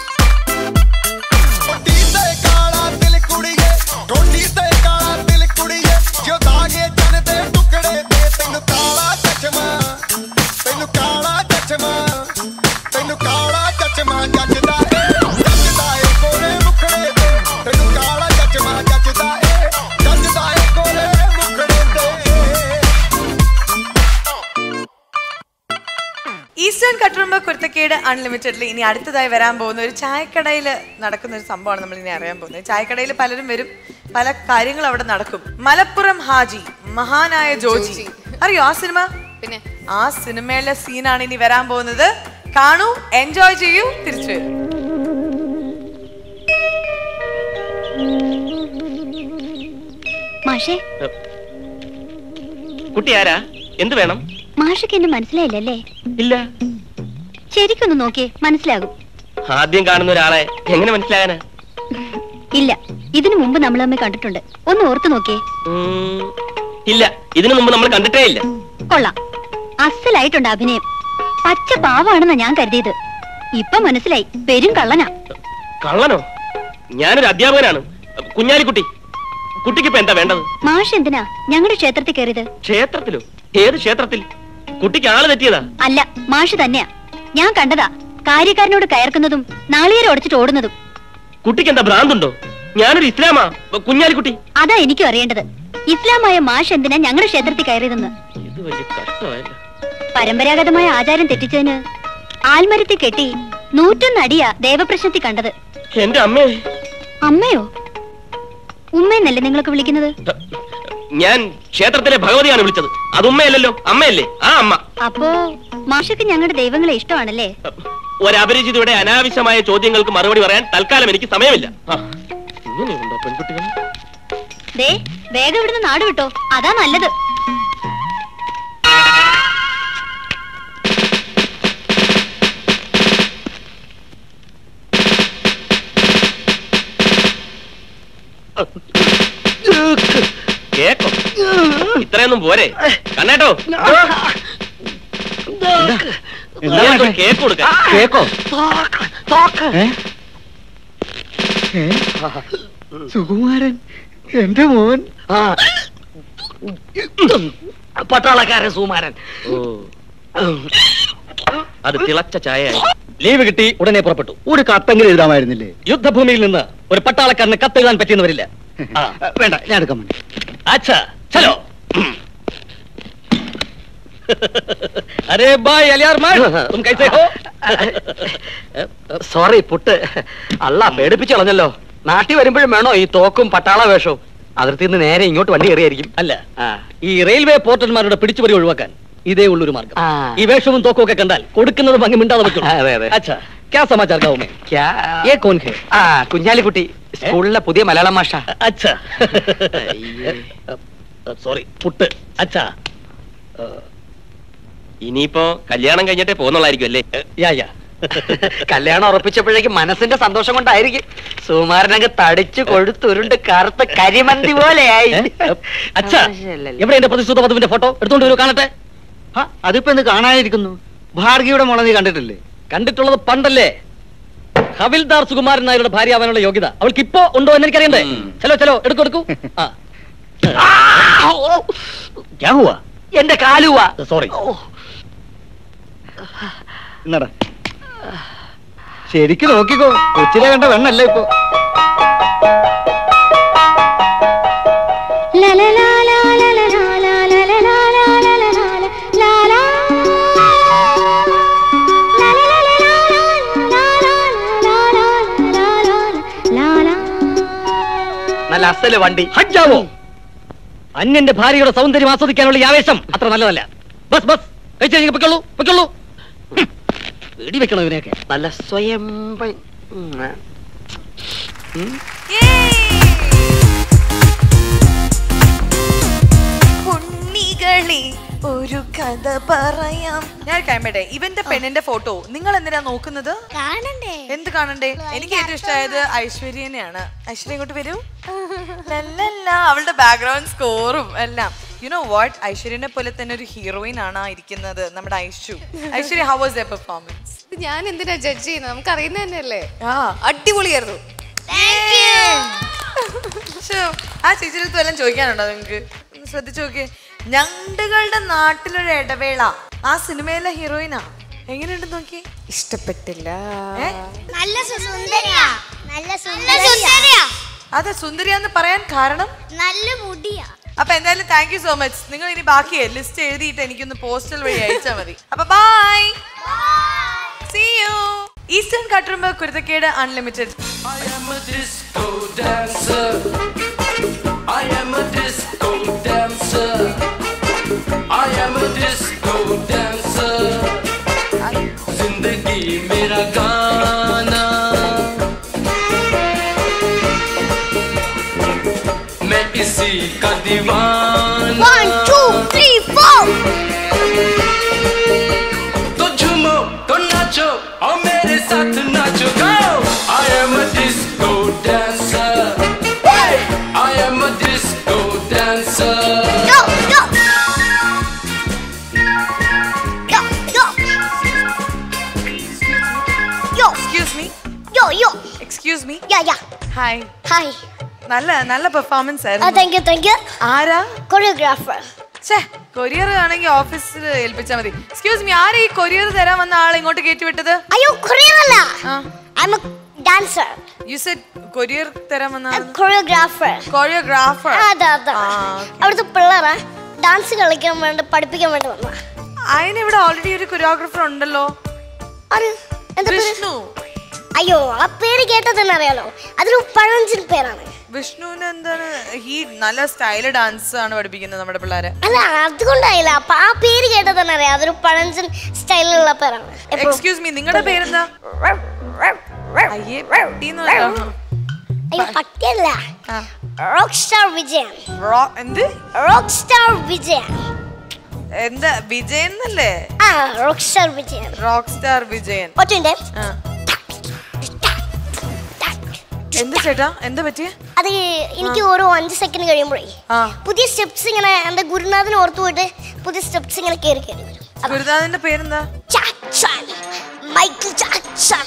ਪੱਟੀ ਤੇ ਕਾਲਾ ਦਿਲ ਕੁੜੀਏ ਟੋਟੀ ਤੇ ਕਾਲਾ ਦਿਲ ਕੁੜੀਏ ਜੋ ਦਾਗੇ ਚੰਨ ਦੇ ਟੁਕੜੇ ਤੇ ਤੈਨੂੰ ਕਾਲਾ ਚਸ਼ਮਾ ਤੈਨੂੰ ਕਾਲਾ ਚਸ਼ਮਾ ਤੈਨੂੰ ਕਾਲਾ ਚਸ਼ਮਾ ਜੱਜਦਾ ਏ ਜੱਜਦਾ ਏ ਕੋਲੇ ਮੁਖੜੇ ਤੇ ਤੈਨੂੰ ਕਾਲਾ ਚਸ਼ਮਾ ਜੱਜਦਾ ਏ ਜੱਜਦਾ ਏ ਕੋਲੇ ਮੁਖੜੇ ਤੇ ഈസ്റ്റേൺ കട്ടുറുമ്പ കുരുത്തക്കേട് അൺലിമിറ്റഡിൽ ഇനി അടുത്തതായി വരാൻ പോകുന്ന ഒരു ചായക്കടയിൽ നടക്കുന്ന ഒരു സംഭവമാണ് നമ്മൾ ഇനി അറിയാൻ പോകുന്നത് ചായക്കടയിൽ പലരും വരും പല കാര്യങ്ങൾ അവിടെ നടക്കും മലപ്പുറം ഹാജി മഹാനായ ജോജി അറിയോ ആ സിനിമ പിന്നെ ആ സിനിമയിലെ സീനാണ് ഇനി വരാൻ പോകുന്നത് കാണൂ എൻജോയ് ചെയ്യൂ തിരിച്ചു വരും മാഷേ കുട്ടി ആരാ എന്ത് വേണം മാഷക്ക് എന്നെ മനസ്സിലായില്ലല്ലേ ഇല്ല ശരിക്കൊന്ന് നോക്കിയേ മനസ്സിലാകും ആദ്യം കാണുന്ന ഒരാളെ എങ്ങനെ മനസ്സിലാകാനാ ഇല്ല ഇതിനു മുമ്പ് നമ്മൾ തമ്മിൽ കണ്ടിട്ടുണ്ട് ഒന്ന് ഓർത്തു നോക്കിയേ ഉം, ഇല്ല ഇതിനു മുമ്പ് നമ്മൾ കണ്ടിട്ടേ ഇല്ല കൊള്ളാം അസലായിട്ടുണ്ട് അഭിനയം പച്ച പാവാണെന്നാ ഞാൻ കരുതിയത് ഇപ്പൊ മനസ്സിലായി പെരും കള്ളനാ കള്ളനോ ഞാനൊരു അധ്യാപകനാണ് കുഞ്ഞാലിക്കുട്ടി കുട്ടിക്ക് ഇപ്പൊ എന്താ വേണ്ടത് മാഷ് എന്തിനാ ഞങ്ങളുടെ ക്ഷേത്രത്തിൽ കയറിയത് ക്ഷേത്രത്തിലോ ഏത് ക്ഷേത്രത്തിൽ കുട്ടിക്ക് ആള് തെറ്റിയതാ അല്ല മാഷ് തന്നെയാ ഞാൻ കണ്ടതാ കാര്യക്കാരനോട് കയർക്കുന്നതും നാളികേരം ഉടച്ചിട്ട് ഓടുന്നതും കുട്ടിക്ക് എന്താ ഭ്രാന്തുണ്ടോ ഞാനൊരു ഇസ്ലാമാ കുഞ്ഞാലിക്കുട്ടി അതാ എനിക്കും അറിയേണ്ടത് ഇസ്ലാമായ മാഷ് എന്തിനാ ഞങ്ങളുടെ ക്ഷേത്രത്തിൽ കയറിയതെന്ന് ഇത് വലിയ കഷ്ടമായല്ലോ പരമ്പരാഗതമായ ആചാരം തെറ്റിച്ചതിന് ആൽമരത്തിൽ കെട്ടി നൂറ്റൊന്നടിയാ ദേവപ്രശ്നത്തിൽ കണ്ടത് എന്റെ അമ്മേ അമ്മയോ ഉമ്മയെന്നല്ലേ നിങ്ങളൊക്കെ വിളിക്കുന്നത് ഞാൻ ക്ഷേത്രത്തിലെ ഭഗവതിയാണ് വിളിച്ചത് അത് ഉമ്മയല്ലല്ലോ അമ്മയല്ലേ ആ അമ്മ അപ്പോ മാഷക്ക് ഞങ്ങളുടെ ദൈവങ്ങളെ ഇഷ്ടമാണല്ലേ ഒരപരിചിതയുടെ അനാവശ്യമായ ചോദ്യങ്ങൾക്ക് മറുപടി പറയാൻ തൽക്കാലം എനിക്ക് സമയമില്ല ആ, ഇങ്ങനെയുണ്ടോ പെൺകുട്ടികൾ ദേ വേഗം ഇവിടുന്ന് നാട് വിട്ടോ അതാ നല്ലത് കേക്കോ ഇത്രയൊന്നും പോരെ കണ്ണേട്ടോ ഇയാൾക്കൊരു കേക്ക് കൊടുക്കാം കേക്കോ സുകുമാരൻ എന്റെ മോൻ പട്ടാളക്കാരൻ സുകുമാരൻ അത് തിളച്ച ചായ ലീവ് കിട്ടി ഉടനെ പുറപ്പെട്ടു ഒരു കത്തെങ്കിലും എഴുതാമായിരുന്നില്ലേ യുദ്ധഭൂമിയിൽ നിന്ന് ഒരു പട്ടാളക്കാരന് കത്തെഴുതാൻ പറ്റിയെന്ന് വരില്ല ആ, വേണ്ട ഞാൻ എടുക്കാൻ വേണ്ടി അച്ഛാ ചലോ അരേ ബായ് അലിയാർ മാൻ തും കൈസേ ഹോ സോറി പുട്ട് അല്ല പേടിപ്പിച്ചു കളഞ്ഞല്ലോ നാട്ടിൽ വരുമ്പോഴും വേണോ ഈ തോക്കും പട്ടാള വേഷവും അതിർത്തി നിന്ന് നേരെ ഇങ്ങോട്ട് വണ്ടി കയറിയായിരിക്കും അല്ല ഈ റെയിൽവേ പോർട്ടന്മാരുടെ പിടിച്ചുപറി ഒഴിവാക്കാൻ ഇതേ ഉള്ളൊരു മാർഗം ഈ വേഷവും തോക്കും ഒക്കെ കണ്ടാൽ കൊടുക്കുന്നത് ഭംഗി മിണ്ടാതെ പറ്റും അതെ, അതെ. അച്ഛാ ക്യാ സമാചാർ ഗാവ് മേ ये कौन है ആ കുഞ്ഞാലിക്കുട്ടി സ്കൂളിലെ പുതിയ മലയാളം മാഷ അച്ഛാ സോറി പുട്ട് അച്ഛാ ഇനിയിപ്പോ കല്യാണം കഴിഞ്ഞിട്ടേ പോകുന്നുള്ളായിരിക്കും അല്ലേ യാ യാ കല്യാണം ഉറപ്പിച്ചപ്പോഴേക്കും മനസ്സിന്റെ സന്തോഷം കൊണ്ടായിരിക്കും സുകുമാരനങ്ങ് തടിച്ചു കൊഴുത്തുരുണ്ട് കറുത്ത കരിമന്തി പോലെയായി അച്ഛാ എവിടെ എന്റെ പ്രതിശ്രുത വധുവിന്റെ ഫോട്ടോ എടുത്തോണ്ട് വരൂ കാണട്ടെ അതിപ്പോ എന്ത് കാണാതിരിക്കുന്നു ഭാർഗിയുടെ മുള നീ കണ്ടിട്ടില്ലേ കണ്ടിട്ടുള്ളത് പണ്ടല്ലേ ഹവിൽദാർ സുകുമാരൻ നായരുടെ ഭാര്യ ആവാനുള്ള യോഗ്യത അവൾക്ക് ഇപ്പോ ഉണ്ടോ എന്ന് എനിക്കറിയണ്ടേ ചലോ ചലോ എടുക്കൂ എടുക്കൂ ആ ക്യാ ഹുവാ എന്റെ കാലുവാ സോറി എന്നടാ ശരിക്ക് നോക്കിക്കോ കൊച്ചിലെ കണ്ട വെണ്ണല്ലേ ഇപ്പൊ നല്ല അസല് വണ്ടി ഹജ്ജാവോ അന്യന്റെ ഭാര്യയുടെ സൗന്ദര്യം ആസ്വദിക്കാനുള്ള ഈ ആവേശം അത്ര നല്ലതല്ല ബസ് ബസ് കഴിച്ചു കഴിഞ്ഞ് പൊയ്ക്കോളൂ പൊയ്ക്കോളൂ ഹും. വെടി വെക്കണം ഇവനെയൊക്കെ നല്ല സ്വയം ഉണ്ണികളെ ഒരു കഥ പറയാം ഞാൻ കഴിയട്ടെ ഇവന്റെ പെണ്ണിന്റെ ഫോട്ടോ നിങ്ങൾ എന്തിനാ നോക്കുന്നത് കാണണ്ടേ എന്ത് കാണണ്ടേ എനിക്ക് ഏറ്റവും ഇഷ്ടമായത് ഐശ്വര്യനെയാണ് ഐശ്വര്യ ഇങ്ങോട്ട് വരൂ ലല്ലല്ല അവളുടെ ബാക്ക്ഗ്രൗണ്ട് സ്കോറും എല്ലാം യു നോ വാട്ട് ഐശ്വര്യനെ പോലെ തന്നെ ഒരു ഹീറോയിൻ ആണ് ആ ഇരിക്കുന്നത് നമ്മുടെ Aishu Aishwarya how was the performance ഞാൻ എന്തിനാ ജഡ്ജ് ചെയ്യുന്നത് നമുക്ക് അറിയുന്ന തന്നെയല്ലേ ആ അടിപൊളിയായിരുന്നു ശ്ശോ, ആ ചേച്ചിയുടെ വല്ലതും ചോദിക്കാനുണ്ടോ നിങ്ങക്ക് ഒന്ന് ശ്രദ്ധിച്ചു നോക്കിയേ ഞണ്ടുകളുടെ നാട്ടിലൊരു ഇടവേള ആ സിനിമയിലെ ഹീറോയിനാ എങ്ങനെയുണ്ടെന്ന് നോക്കി ഇഷ്ടപ്പെട്ടില്ല നല്ല സുന്ദരിയാ നല്ല സുന്ദരിയാ അതെ സുന്ദരിയാന്ന് പറയാൻ കാരണം നല്ല മുടിയാ അപ്പൊ എന്തായാലും താങ്ക് യു സോ മച്ച് നിങ്ങൾ ഇനി ബാക്കി ലിസ്റ്റ് എഴുതിയിട്ട് എനിക്കൊന്ന് പോസ്റ്റൽ വഴി അയച്ചാൽ മതി അപ്പൊ bye see you Eastern Katturumbu കുരുത്തക്കേട് unlimited disco dancer. I am a disco dancer. I am a disco dancer. जिंदगी मेरा गाना मैं इसी का दीवाना One, two, three, four. तो झूमो तो नाचो और मेरे साथ नाचो go I am a disco dancer hey! I am a disco dancer Yo, yo. Yo, yo. Yo. Excuse me. Yo, yo. Excuse me. Yeah, yeah. Hi. Hi. നല്ല നല്ല performance ആ ആയിരുന്നു thank you thank you ആരാ choreographer ഛേ courier ആണെങ്കിൽ ഓഫീസിൽ ഏൽപ്പിച്ചാൽ മതി excuse me ആരാ ഈ കൊറിയർ തരാൻ വന്ന ആളെ ഇങ്ങോട്ട് കയറ്റി വിട്ടത് അയ്യോ കൊറിയർ അല്ല I'm dancer you said courier തരാൻ വന്ന കൊറിയോഗ്രാഫർ കൊറിയോഗ്രാഫർ അതെ അതെ അവിടുത്തെ പിള്ളേരെ ഡാൻസ് കളിക്കാൻ വേണ്ടി പഠിപ്പിക്കാൻ വേണ്ടി വന്ന അതിന് ഇവിടെ ഓൾറെഡി ഒരു കൊറിയോഗ്രാഫർ ഉണ്ടല്ലോ വിഷ്ണു അയ്യോ ആ പേര് കേട്ടത് തന്നെ അറിയാലോ അതൊരു പഴഞ്ചൻ പേരാണ് വിഷ്ണുവിന് എന്താണ് ഈ നല്ല സ്റ്റൈല് ഡാൻസ് ആണ് പഠിപ്പിക്കുന്നത് നമ്മുടെ പിള്ളേരെ അല്ല അതുകൊണ്ടായില്ല അപ്പൊ ആ പേര് കേട്ടത് തന്നെ അറിയാം അതൊരു പഴഞ്ചൻ സ്റ്റൈലിലുള്ള പേരാണ് എപ്പോഴും എക്സ്ക്യൂസ് മീ നിങ്ങളുടെ പേരെന്താ അയ്യേ പട്ടീന്ന് വല്ലതും. അയ്യോ പട്ടിയല്ല റോക്ക് സ്റ്റാർ വിജയൻ റോ- എന്ത് റോക്ക് സ്റ്റാർ വിജയൻ എന്താ വിജയൻ എന്നല്ലേ ആ rock star Vijayan rock star Vijayan ഒറ്റ ആ. എന്ത് ചേട്ടാ എന്താ പറ്റിയ അത് എനിക്ക് ഓരോ അഞ്ച് സെക്കൻഡ് കഴിയുമ്പോഴേ പുതിയ സ്റ്റെപ്സ് ഇങ്ങനെ എന്റെ ഗുരുനാഥൻ ഓർത്തു പോയിട്ട് പുതിയ സ്റ്റെപ്സ് ഇങ്ങനെ കയറി കയറി വരും ഗുരുദാസിന്റെ പേരെന്താ ജാക്സൺ മൈക്കിൾ ജാക്സൺ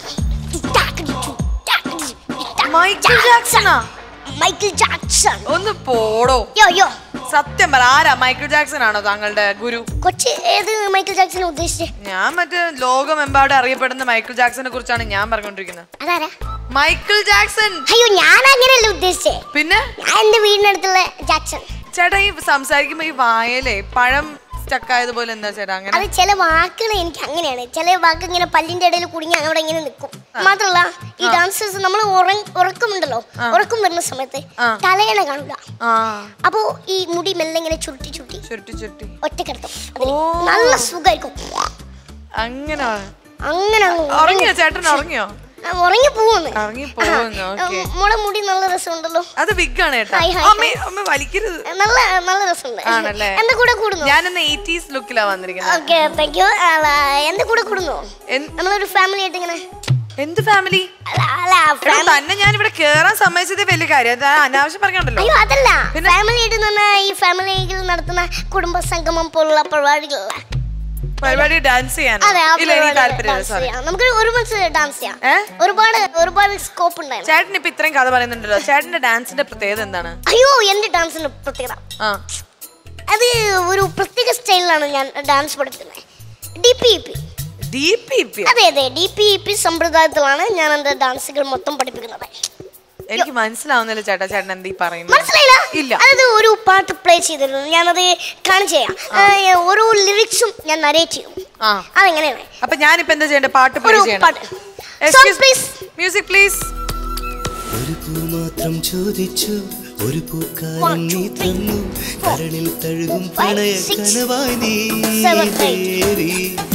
മൈക്കിൾ ജാക്സണാ മൈക്കിൾ ജാക്സൺ ഒന്ന് പോടോ യോ യോ സത്യം പറ ആരാ മൈക്കിൾ ജാക്സൺ ആണോ താങ്കളുടെ ഗുരു കൊച്ചി ഏത് മൈക്കിൾ ജാക്സൺ ഉദ്ദേശിച്ചേ ഞാൻ മറ്റേ ലോകമെമ്പാടും അറിയപ്പെടുന്ന മൈക്കിൾ ജാക്സനെ കുറിച്ചാണ് ഞാൻ പറഞ്ഞുകൊണ്ടിരിക്കുന്നത് അതാരാ മൈക്കിൾ ജാക്സൺ അയ്യോ ഞാൻ അങ്ങനെയല്ല ഉദ്ദേശിച്ചേ പിന്നെ ഞാൻ എന്റെ വീടിനടുത്തുള്ള ജാക്സൺ ചേട്ടാ ഈ സംസാരിക്കുമ്പോ ഈ വായലേ പഴം സ്റ്റക്ക് ആയതുപോലെ എന്താ ചേട്ടാ അങ്ങനെ അത് ചില വാക്കുകൾ എനിക്ക് അങ്ങനെയാണ് ചില വാക്ക് ഇങ്ങനെ പല്ലിന്റെ ഇടയിൽ കുടുങ്ങി അവിടെ ഇങ്ങനെ നിൽക്കും മാത്രല്ല ഈ ഡാൻസേഴ്സ് നമ്മൾ ഉറക്കമുണ്ടല്ലോ ഉറക്കം വരുന്ന സമയത്ത് തലയണ കാണൂല ആ അപ്പോ ഈ മുടി മെല്ലെ ഇങ്ങനെ ചുരുട്ടി ചുരുട്ടി ചുരുട്ടി ചുരുട്ടി ഒറ്റക്കിടത്തും അതിന് നല്ല സുഖമായിരിക്കും അങ്ങനെ അങ്ങനെ അങ്ങ് ഉറങ്ങിയോ ചേട്ടൻ ഉറങ്ങിയോ ആ, ഉറങ്ങി പോവുന്നു ഉറങ്ങി പോകുന്നു ഓക്കെ മോളെ മുടി നല്ല രസമുണ്ടല്ലോ അത് വിഗാണ് ചേട്ടാ ഹായ്, ഹായ്, അമ്മ അമ്മ വലിക്കരുത് നല്ല നല്ല രസമുണ്ട് ആണല്ലേ എന്റെ കൂടെ കൂടുന്നു ഞാനിന്ന് എയ്റ്റീസ് ലുക്കിലാ വന്നിരിക്കുന്നത് ഓക്കെ താങ്ക് യു എന്റെ കൂടെ കൂടുന്നു നമ്മളൊരു ഫാമിലി ആയിട്ട് ഇങ്ങനെ എന്ത് ഫാമിലി അല്ല തന്നെ ഞാൻ ഇവിടെ കേറാൻ സമ്മതിച്ചത് വലിയ കാര്യം അത് അനാവശ്യം പറഞ്ഞോണ്ടല്ലോ അയ്യോ അതല്ല ഫാമിലി ആയിട്ട് എന്ന് പറഞ്ഞാൽ ഈ ഫാമിലിയിൽ നടത്തുന്ന കുടുംബ സംഗമം പോലുള്ള പരിപാടികളല്ല പരിപാടി ഡാൻസ് ചെയ്യാൻ അതെ ആ ഇല്ല എനിക്ക് പരിപാടി താല്പര്യമില്ല dance സോറി ചെയ്യാം. നമുക്ക് ഒരുമിച്ച് ഡാൻസ് ചെയ്യാം ഒരുപാട് ഒരുപാട് സ്കോപ്പ് ഉണ്ടായിരുന്നു ചേട്ടൻ ഇപ്പൊ ഇത്രയും കഥ പറയുന്നുണ്ടല്ലോ ചേട്ടന്റെ ഡാൻസിന്റെ പ്രത്യേകത എന്താണ് അയ്യോ എന്റെ ഡാൻസിന്റെ പ്രത്യേകത ആ അത് ഒരു പ്രത്യേക സ്റ്റൈലിലാണ് ഞാൻ ഡാൻസ് പഠിക്കുന്നത് D P E P D P P അതെ അതെ ഡി പി ഇ പി സമ്പ്രദായത്തിലാണ് ഞാൻ എന്റെ ഡാൻസുകൾ മൊത്തം പഠിപ്പിക്കുന്നത് എനിക്ക് മനസ്സിലാവുന്നില്ല ചേട്ടാ ചേട്ടൻ എന്താ ഈ പറയുന്നത് മനസ്സിലായില്ല ഇല്ല അതായത് ഒരു പാട്ട് പ്ലേ ചെയ്തിരുന്നു ഞാനത് കാണിച്ചു തരാം ആ, ഓരോ ലിറിക്സും ഞാൻ നരേറ്റ് ചെയ്യും ആ അതെങ്ങനെയാണ് അപ്പൊ ഞാനിപ്പോ എന്താ ചെയ്യണ്ടേ പാട്ട് പ്ലേ ഒരു ചെയ്യണം പാട്ട് Song, please. മ്യൂസിക് പ്ലീസ് ഒരു പൂ മാത്രം ചോദിച്ചു ഒരു പൂക്കാലം നീ തന്നു കരളിൽ തഴുകും പ്രണയ കനവായി നീ seven, eight. ദേവി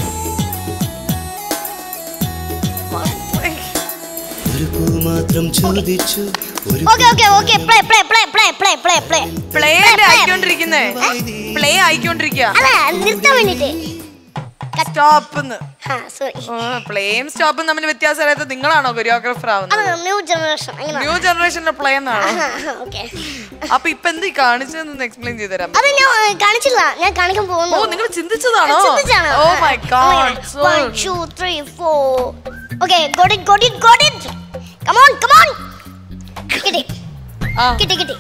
ഒരു പൂ മാത്രം ചോദിച്ചു ഒരു okay okay okay play play play play play play play play ആയിക്കൊണ്ടിരിക്കുന്നേ പ്ലേ ആയിക്കൊണ്ടിരിക്കുക അല്ല നിർത്താൻ വേണ്ടിട്ട് സ്റ്റോപ്പ് ആ സോറി പ്ലേയും സ്റ്റോപ്പും തമ്മിൽ വ്യത്യാസം അറിയാത്ത നിങ്ങളാണോ കൊറിയോഗ്രാഫർ അത് ആവുന്നത് ന്യൂ ജനറേഷൻ അങ്ങനെ ന്യൂ ജനറേഷന്റെ പ്ലേ എന്നാണോ ഓക്കെ അപ്പൊ ഇപ്പൊ എന്ത് ഈ കാണിച്ചതെന്ന് എക്സ്പ്ലെയിൻ ചെയ്ത് തരാം അത് ഞാൻ ഏ, കാണിച്ചില്ല ഞാൻ കാണിക്കാൻ പോകുന്നു ഓ നിങ്ങൾ ചിന്തിച്ചതാണോ ചിന്തിച്ചാണ് oh my God One, two, three, four. Okay, got it, got it, got it. Come on, come on. കിട്ടി കിട്ടി കിട്ടി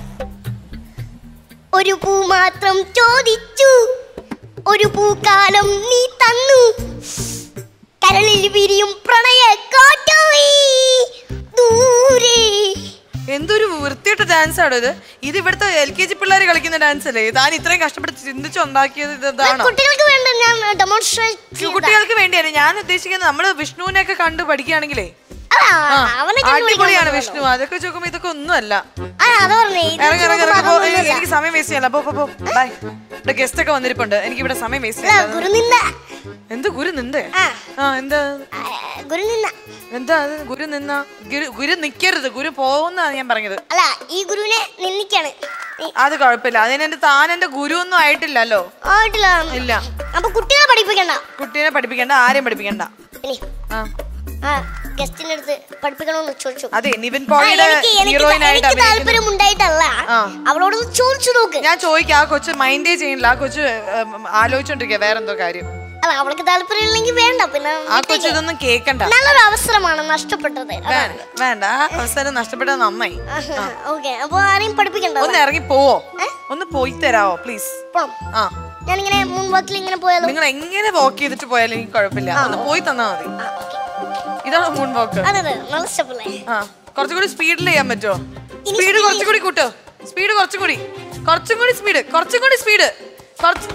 ഒരു പൂ മാത്രം ചോദിച്ചു ഒരു പൂക്കാലം നീ തന്നു കരളിൽ വിരിയും പ്രണയ കാറ്റായി ദൂരെ എന്തൊരു വൃത്തിയായിട്ട ഡാൻസ് ആണോ ഇത് ഇത് ഇവിടുത്തെ എൽ കെ ജി പിള്ളേർ കളിക്കുന്ന ഡാൻസ് അല്ലേ താൻ ഇത്രയും കഷ്ടപ്പെട്ട് ചിന്തിച്ചുണ്ടാക്കിയത് ഇത് ഇതാണോ കുട്ടികൾക്ക് വേണ്ട ഞാൻ ഡെമോൺസ്ട്രേറ്റ് കുട്ടികൾക്ക് വേണ്ടിയാണ് ഞാൻ ഉദ്ദേശിക്കുന്നത് നമ്മള് വിഷ്ണുവിനെ ഒക്കെ കണ്ട് പഠിക്കുകയാണെങ്കിലേ അവനെ അടിപൊളിയാണ് വിഷ്ണു അതൊക്കെ ചോക്കുമ്പോ ഇതൊക്കെ ഒന്നുമല്ല ആ അതാ പറഞ്ഞേ ഇത് ഇറങ്ങി ഇറങ്ങി നോക്കുമ്പോ ഇറങ്ങി പോ. അതൊന്നുമല്ല. എനിക്ക് സമയം വേസ്റ്റ് ചെയ്യല്ല പോ പോ പോ ബൈ ഇവിടെ ഗസ്റ്റ് ഒക്കെ വന്നിരിപ്പുണ്ട് എനിക്ക് ഇവിടെ സമയം വേസ്റ്റ് അല്ല, ചെയ്യല്ല ഗുരുനിന്ദ എന്ത് ഗുരു നിന്തേ ആ എന്താ ഗുരുനിന്ദ എന്താ അത് ഗുരു നിന്ന ഗുരു ഗുരു നിക്കരുത് ഗുരു പോകുന്ന ഞാൻ പറഞ്ഞത് അല്ല ഈ ഗുരുവിനെ നിന്ദിക്കാണ് അത് കുഴപ്പമില്ല അതിന് എന്റെ താൻ എന്റെ ഗുരു ഒന്നും ആയിട്ടില്ലല്ലോ ആയിട്ടില്ല ഇല്ല അപ്പൊ കുട്ടികളെ പഠിപ്പിക്കണ്ട കുട്ടീനെ പഠിപ്പിക്കണ്ട ആരെയും പഠിപ്പിക്കണ്ട ഇനി ആ ആ ഗസ്റ്റിന്റെ അടുത്ത് പഠിപ്പിക്കണമെന്ന് ചോദിച്ചു അതെ നിവിൻ ആ, പോളിയുടെ എനിക്ക് എനിക്ക് ഹീറോയിൻ ആയിട്ട് എനിക്ക് താല്പര്യം ഉണ്ടായിട്ടല്ല ആ. അവളോട് ചോദിച്ചു നോക്ക് ഞാൻ ചോദിക്കാം ആ കൊച്ചു മൈൻഡേ ചെയ്യണില്ല ആ കൊച്ചു ഉം, ആലോചിച്ചോണ്ടിരിക്കുക വേറെന്തോ കാര്യം അല്ല അവൾക്ക് താല്പര്യമില്ലെങ്കിൽ വേണ്ട പിന്നെ ആ കൊച്ചു ഇതൊന്നും കേക്കണ്ട നല്ലൊരു അവസരമാണ് നഷ്ടപ്പെട്ടത് വേണ്ട വേണ്ട ആ അവസരം നഷ്ടപ്പെട്ടത് നന്നായി ഓക്കെ അപ്പൊ ആരെയും പഠിപ്പിക്കണ്ട ഒന്ന് ഇറങ്ങി പോവോ ഒന്ന് പോയി തരാവോ പ്ലീസ് പോണം ആ ഞാനിങ്ങനെ മുൻവാക്കിൽ ഇങ്ങനെ പോയാലോ നിങ്ങൾ എങ്ങനെ വാക്ക് ചെയ്തിട്ട് പോയാലും എനിക്ക് കുഴപ്പമില്ല ഒന്ന് പോയി തന്നാ മതി ഇതാണ് മൂൺ വാക്ക് അതെ അതെ നല്ല സ്റ്റെപ്പല്ലേ ആ കുറച്ചുകൂടി സ്പീഡിൽ ചെയ്യാൻ പറ്റുമോ സ്പീഡ് കുറച്ചുകൂടി കൂട്ടോ സ്പീഡ് കുറച്ചുകൂടി കുറച്ചും കൂടി സ്പീഡ് കുറച്ചും കൂടി സ്പീഡ് കുറച്ച്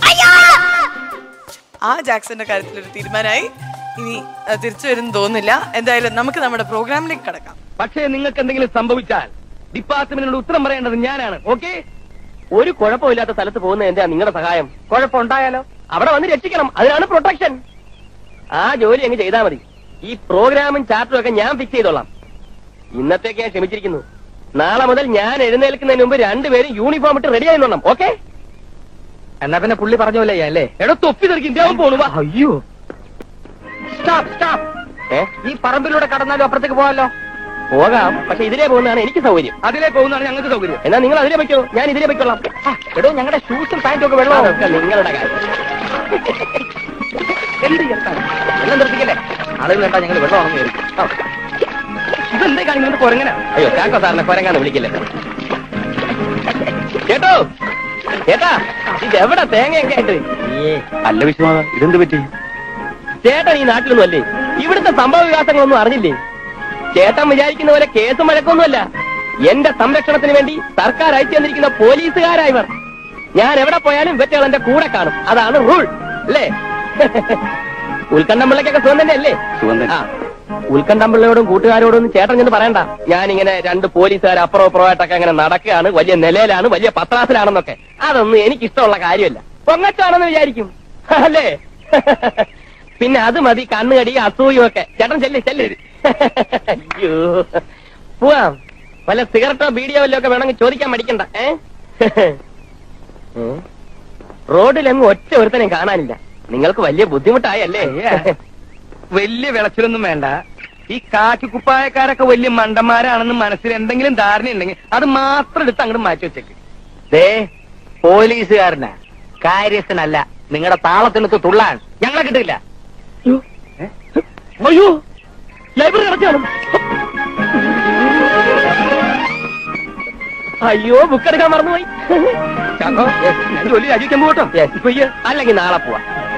ആ ജാക്സന്റെ കാര്യത്തിൽ ഒരു തീരുമാനമായി ഇനി അത് തിരിച്ചു വരും തോന്നുന്നില്ല എന്തായാലും നമുക്ക് നമ്മുടെ പ്രോഗ്രാമിലേക്ക് കടക്കാം പക്ഷേ നിങ്ങൾക്ക് എന്തെങ്കിലും സംഭവിച്ചാൽ ഡിപ്പാർട്ട്മെന്റിനോട് ഉത്തരം പറയേണ്ടത് ഞാനാണ് ഓക്കെ ഒരു കുഴപ്പമില്ലാത്ത സ്ഥലത്ത് പോകുന്ന എന്താ നിങ്ങളുടെ സഹായം കുഴപ്പമുണ്ടായാലോ അവിടെ വന്ന് രക്ഷിക്കണം അതിനാണ് പ്രൊട്ടക്ഷൻ ആ ജോലി അങ്ങ് ചെയ്താൽ മതി ഈ പ്രോഗ്രാമും ചാർട്ടറും ഒക്കെ ഞാൻ ഫിക്സ് ചെയ്തോളാം ഇന്നത്തേക്ക് ഞാൻ ക്ഷമിച്ചിരിക്കുന്നു നാളെ മുതൽ ഞാൻ എഴുന്നേൽക്കുന്നതിന് മുമ്പ് രണ്ടുപേരും യൂണിഫോം ഇട്ട് റെഡി ആയിരുന്നോണം ഓക്കെ എന്നാ പിന്നെ പുള്ളി പറഞ്ഞ പോലെ അല്ലേ എടോ തൊപ്പി തെറിക്കും ഇന്ത്യാവും പോണു വാ. അയ്യോ സ്റ്റോപ്പ് സ്റ്റോപ്പ് ഏ ഈ പറമ്പിലൂടെ കടന്നാലും അപ്പുറത്തേക്ക് പോകാമല്ലോ പോകാം പക്ഷെ ഇതിലേ പോകുന്നതാണ് എനിക്ക് സൗകര്യം അതിലേ പോകുന്നതാണ് ഞങ്ങൾക്ക് സൗകര്യം എന്നാ നിങ്ങൾ അതിലേ വെക്കോ ഞാൻ ഇതിലേ വെക്കോളാം ആ, എടോ ഞങ്ങളുടെ ഷൂസും പാന്റും ഒക്കെ വെള്ളം നിങ്ങളുടെ കാര്യം എന്ത് ചേർത്താൻ വെള്ളം നിർത്തിക്കല്ലേ ആളുകൾ കണ്ടാ ഞങ്ങൾ വെള്ളം ഉണങ്ങി വരും ആ. ഇതെന്തേ കാണിക്കുന്നത് കൊരങ്ങനാ അയ്യോ ചാക്കോ സാറിനെ കൊരങ്ങാന്ന് വിളിക്കില്ലേ കേട്ടോ ചേട്ടാ ഇത് എവിടെ തേങ്ങയൊക്കെ ആയിട്ട് അല്ല വിശ്വാസ ഇതെന്ത് പറ്റി ചേട്ടൻ ഈ നാട്ടിലൊന്നും അല്ലേ ഇവിടുത്തെ സംഭവ വികാസങ്ങളൊന്നും അറിഞ്ഞില്ലേ ചേട്ടൻ വിചാരിക്കുന്ന പോലെ കേസും വഴക്കൊന്നുമല്ല എന്റെ സംരക്ഷണത്തിന് വേണ്ടി സർക്കാർ അയച്ചു തന്നിരിക്കുന്ന പോലീസുകാരായവർ ഞാൻ എവിടെ പോയാലും ഇവറ്റകൾ എന്റെ കൂടെ കാണും അതാണ് റൂൾ അല്ലേ ഉത്കണ്ഠം പിള്ളക്കൊക്കെ സുഖം തന്നെ അല്ലേ ആ ഉത്കണ്ഠം പിള്ളയോടും കൂട്ടുകാരോടും ഒന്നും ചേട്ടൻ ചെന്ന് പറയണ്ട ഞാനിങ്ങനെ രണ്ട് പോലീസുകാർ അപ്പുറം അപ്പുറമായിട്ടൊക്കെ അങ്ങനെ നടക്കുകയാണ് വലിയ നിലയിലാണ് വലിയ പത്രാസിലാണെന്നൊക്കെ അതൊന്നും എനിക്ക് ഇഷ്ടമുള്ള കാര്യമല്ല പൊങ്ങച്ചാണെന്ന് വിചാരിക്കും അല്ലേ പിന്നെ അത് മതി കണ്ണുകടി അസൂയും ഒക്കെ ചേട്ടൻ ചെല്ല് ചെല്ല് അയ്യോ പോവാം വല്ല സിഗരറ്റോ ബീഡിയോ വല്ലോ ഒക്കെ വേണമെങ്കിൽ ചോദിക്കാൻ മടിക്കണ്ട ഏ ഉം. റോഡിലെങ്ങും ഒറ്റ ഒരുത്തനെയും കാണാനില്ല നിങ്ങൾക്ക് വലിയ ബുദ്ധിമുട്ടായല്ലേ വലിയ വിളച്ചിലൊന്നും വേണ്ട ഈ കാക്കി കുപ്പായക്കാരൊക്കെ വലിയ മണ്ടന്മാരാണെന്ന് മനസ്സിൽ എന്തെങ്കിലും ധാരണയുണ്ടെങ്കിൽ അത് മാത്രം എടുത്ത് അങ്ങോട്ട് മാറ്റി വെച്ചേക്ക് ദേ പോലീസുകാരനാ കാര്യസ്ഥനല്ല നിങ്ങളുടെ താളത്തിനൊത്ത് തുള്ളാൻ ഞങ്ങളെ കിട്ടില്ല അയ്യോ ലൈബ്രറി അടച്ചാണ് അയ്യോ ബുക്ക് എടുക്കാൻ മറന്നുപോയി ചാക്കോ ഞാൻ ജോലി രാജിക്കാൻ പോകട്ടോ ഇപ്പൊ ഈ അല്ലെങ്കിൽ നാളെ പോവാ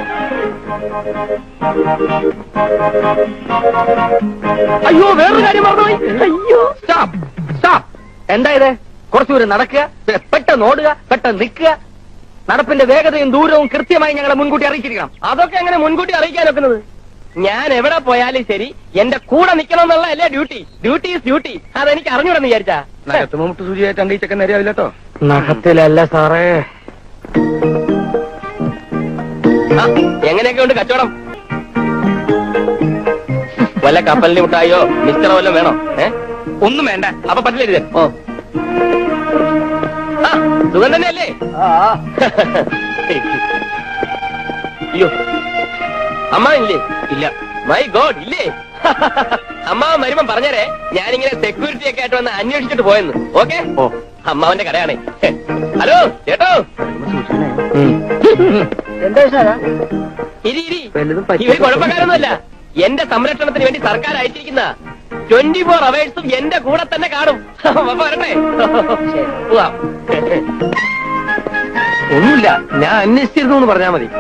അയ്യോ വേറൊരു കാര്യം മറന്നുപോയി അയ്യോ സ്റ്റോപ്പ് സ്റ്റോപ്പ് എന്താ ഇത് കുറച്ചുകൂടി നടക്കുക പിന്നെ പെട്ടെന്ന് ഓടുക പെട്ടെന്ന് നിൽക്കുക നടപ്പിന്റെ വേഗതയും ദൂരവും കൃത്യമായി ഞങ്ങളെ മുൻകൂട്ടി അറിയിച്ചിരിക്കണം അതൊക്കെ എങ്ങനെ മുൻകൂട്ടി അറിയിക്കാൻ വെക്കുന്നത് ഞാൻ എവിടെ പോയാലും ശരി എന്റെ കൂടെ നിൽക്കണം എന്നുള്ള അല്ലേ ഡ്യൂട്ടി ഡ്യൂട്ടി ഈസ് ഡ്യൂട്ടി അതെനിക്ക് അറിഞ്ഞൂടെന്ന് വിചാരിച്ചാ നഗത്ത് മുട്ട് സൂചിയായിട്ട് അങ്കി ചെക്കൻ നേരെയാവില്ല കേട്ടോ നഖത്തിലല്ല സാറേ ആ, എങ്ങനെയൊക്കെ ഉണ്ട് കച്ചവടം വല്ല കപ്പലിന് മുട്ടായോ മിസ്റ്ററോ വല്ലതും വേണോ ഏ ഒന്നും വേണ്ട അപ്പൊ പറ്റില്ല ഓ ആ സുഖം തന്നെയല്ലേ അയ്യോ അമ്മ ഇല്ലേ ഇല്ല മൈ ഗോഡ് ഇല്ലേ അമ്മാവൻ വരുമ്പം പറഞ്ഞേരെ ഞാനിങ്ങനെ സെക്യൂരിറ്റി ഒക്കെ ആയിട്ട് വന്ന് അന്വേഷിച്ചിട്ട് പോയെന്ന് ഓക്കെ ഓ അമ്മാവന്റെ കടയാണേ ഹലോ ചേട്ടോ എന്താ ഇരി ഇരി ഇവര് കുഴപ്പക്കാരൊന്നുമല്ല എന്റെ സംരക്ഷണത്തിന് വേണ്ടി സർക്കാർ അയച്ചിരിക്കുന്ന ട്വന്റി ഫോർ അവേഴ്സും എന്റെ കൂടെ തന്നെ കാണും അപ്പൊ വരട്ടെ പോവാം ഒന്നുമില്ല ഞാൻ അന്വേഷിച്ചിരുന്നു എന്ന് പറഞ്ഞാൽ മതി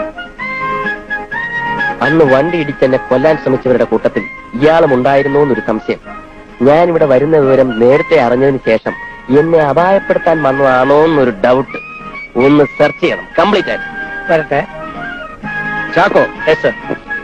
അന്ന് വണ്ടി ഇടിച്ചെന്നെ കൊല്ലാൻ ശ്രമിച്ചവരുടെ കൂട്ടത്തിൽ ഇയാളും ഉണ്ടായിരുന്നോ എന്നൊരു സംശയം ഞാൻ ഇവിടെ വരുന്ന വിവരം നേരത്തെ അറിഞ്ഞതിന് ശേഷം എന്നെ അപായപ്പെടുത്താൻ വന്നതാണോ എന്നൊരു ഡൗട്ട് ഒന്ന് സെർച്ച് ചെയ്യണം കംപ്ലീറ്റ് ആയിട്ട് വരട്ടെ ചാക്കോ യെസ് സർ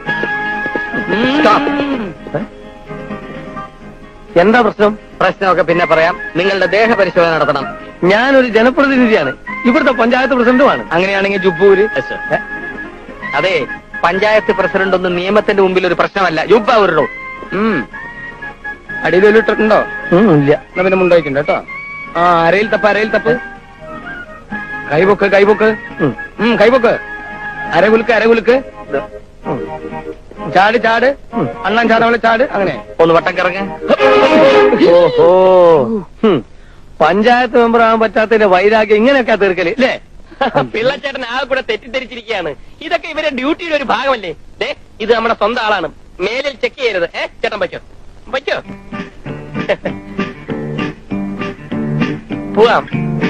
എന്താ പ്രശ്നം പ്രശ്നമൊക്കെ പിന്നെ പറയാം നിങ്ങളുടെ ദേഹപരിശോധന നടത്തണം ഞാനൊരു ജനപ്രതിനിധിയാണ് ഇവിടുത്തെ പഞ്ചായത്ത് പ്രസിഡന്റുമാണ് അങ്ങനെയാണെങ്കിൽ ജുബൂര് ഏ? അതെ പഞ്ചായത്ത് പ്രസിഡന്റ് ഒന്നും നിയമത്തിന്റെ മുമ്പിൽ ഒരു പ്രശ്നമല്ല യുബ ഒരു അടിയിൽ വലിയ ഇട്ടിട്ടുണ്ടോ ഇല്ല എന്നാ പിന്നെ മുണ്ടായിട്ടുണ്ട് കേട്ടോ ആ അരയിൽ തപ്പ് അരയിൽ തപ്പ് കൈപൊക്ക് കൈപൊക്ക് ഉം കൈപൊക്ക് അരകുലുക്ക് അരകുലുക്ക് ഉം. ചാട് ചാട് അണ്ണാൻ ചാടവളെ ചാട് അങ്ങനെ ഒന്ന് വട്ടം കറങ്ങ ഓഹോ ഹും. പഞ്ചായത്ത് മെമ്പർ ആകാൻ പറ്റാത്തതിന്റെ വൈരാഗ്യം ഇങ്ങനെയൊക്കെ തീർക്കല് അല്ലേ പിള്ളച്ചേട്ടൻ ആകെ കൂടെ തെറ്റിദ്ധരിച്ചിരിക്കുകയാണ് ഇതൊക്കെ ഇവരെ ഡ്യൂട്ടിയുടെ ഒരു ഭാഗമല്ലേ ദേ ഇത് നമ്മുടെ സ്വന്തം ആളാണ് മേലിൽ ചെക്ക് ചെയ്യരുത് ഏ ചേട്ടൻ വയ്ക്കോ വയ്ക്കോ പോവാം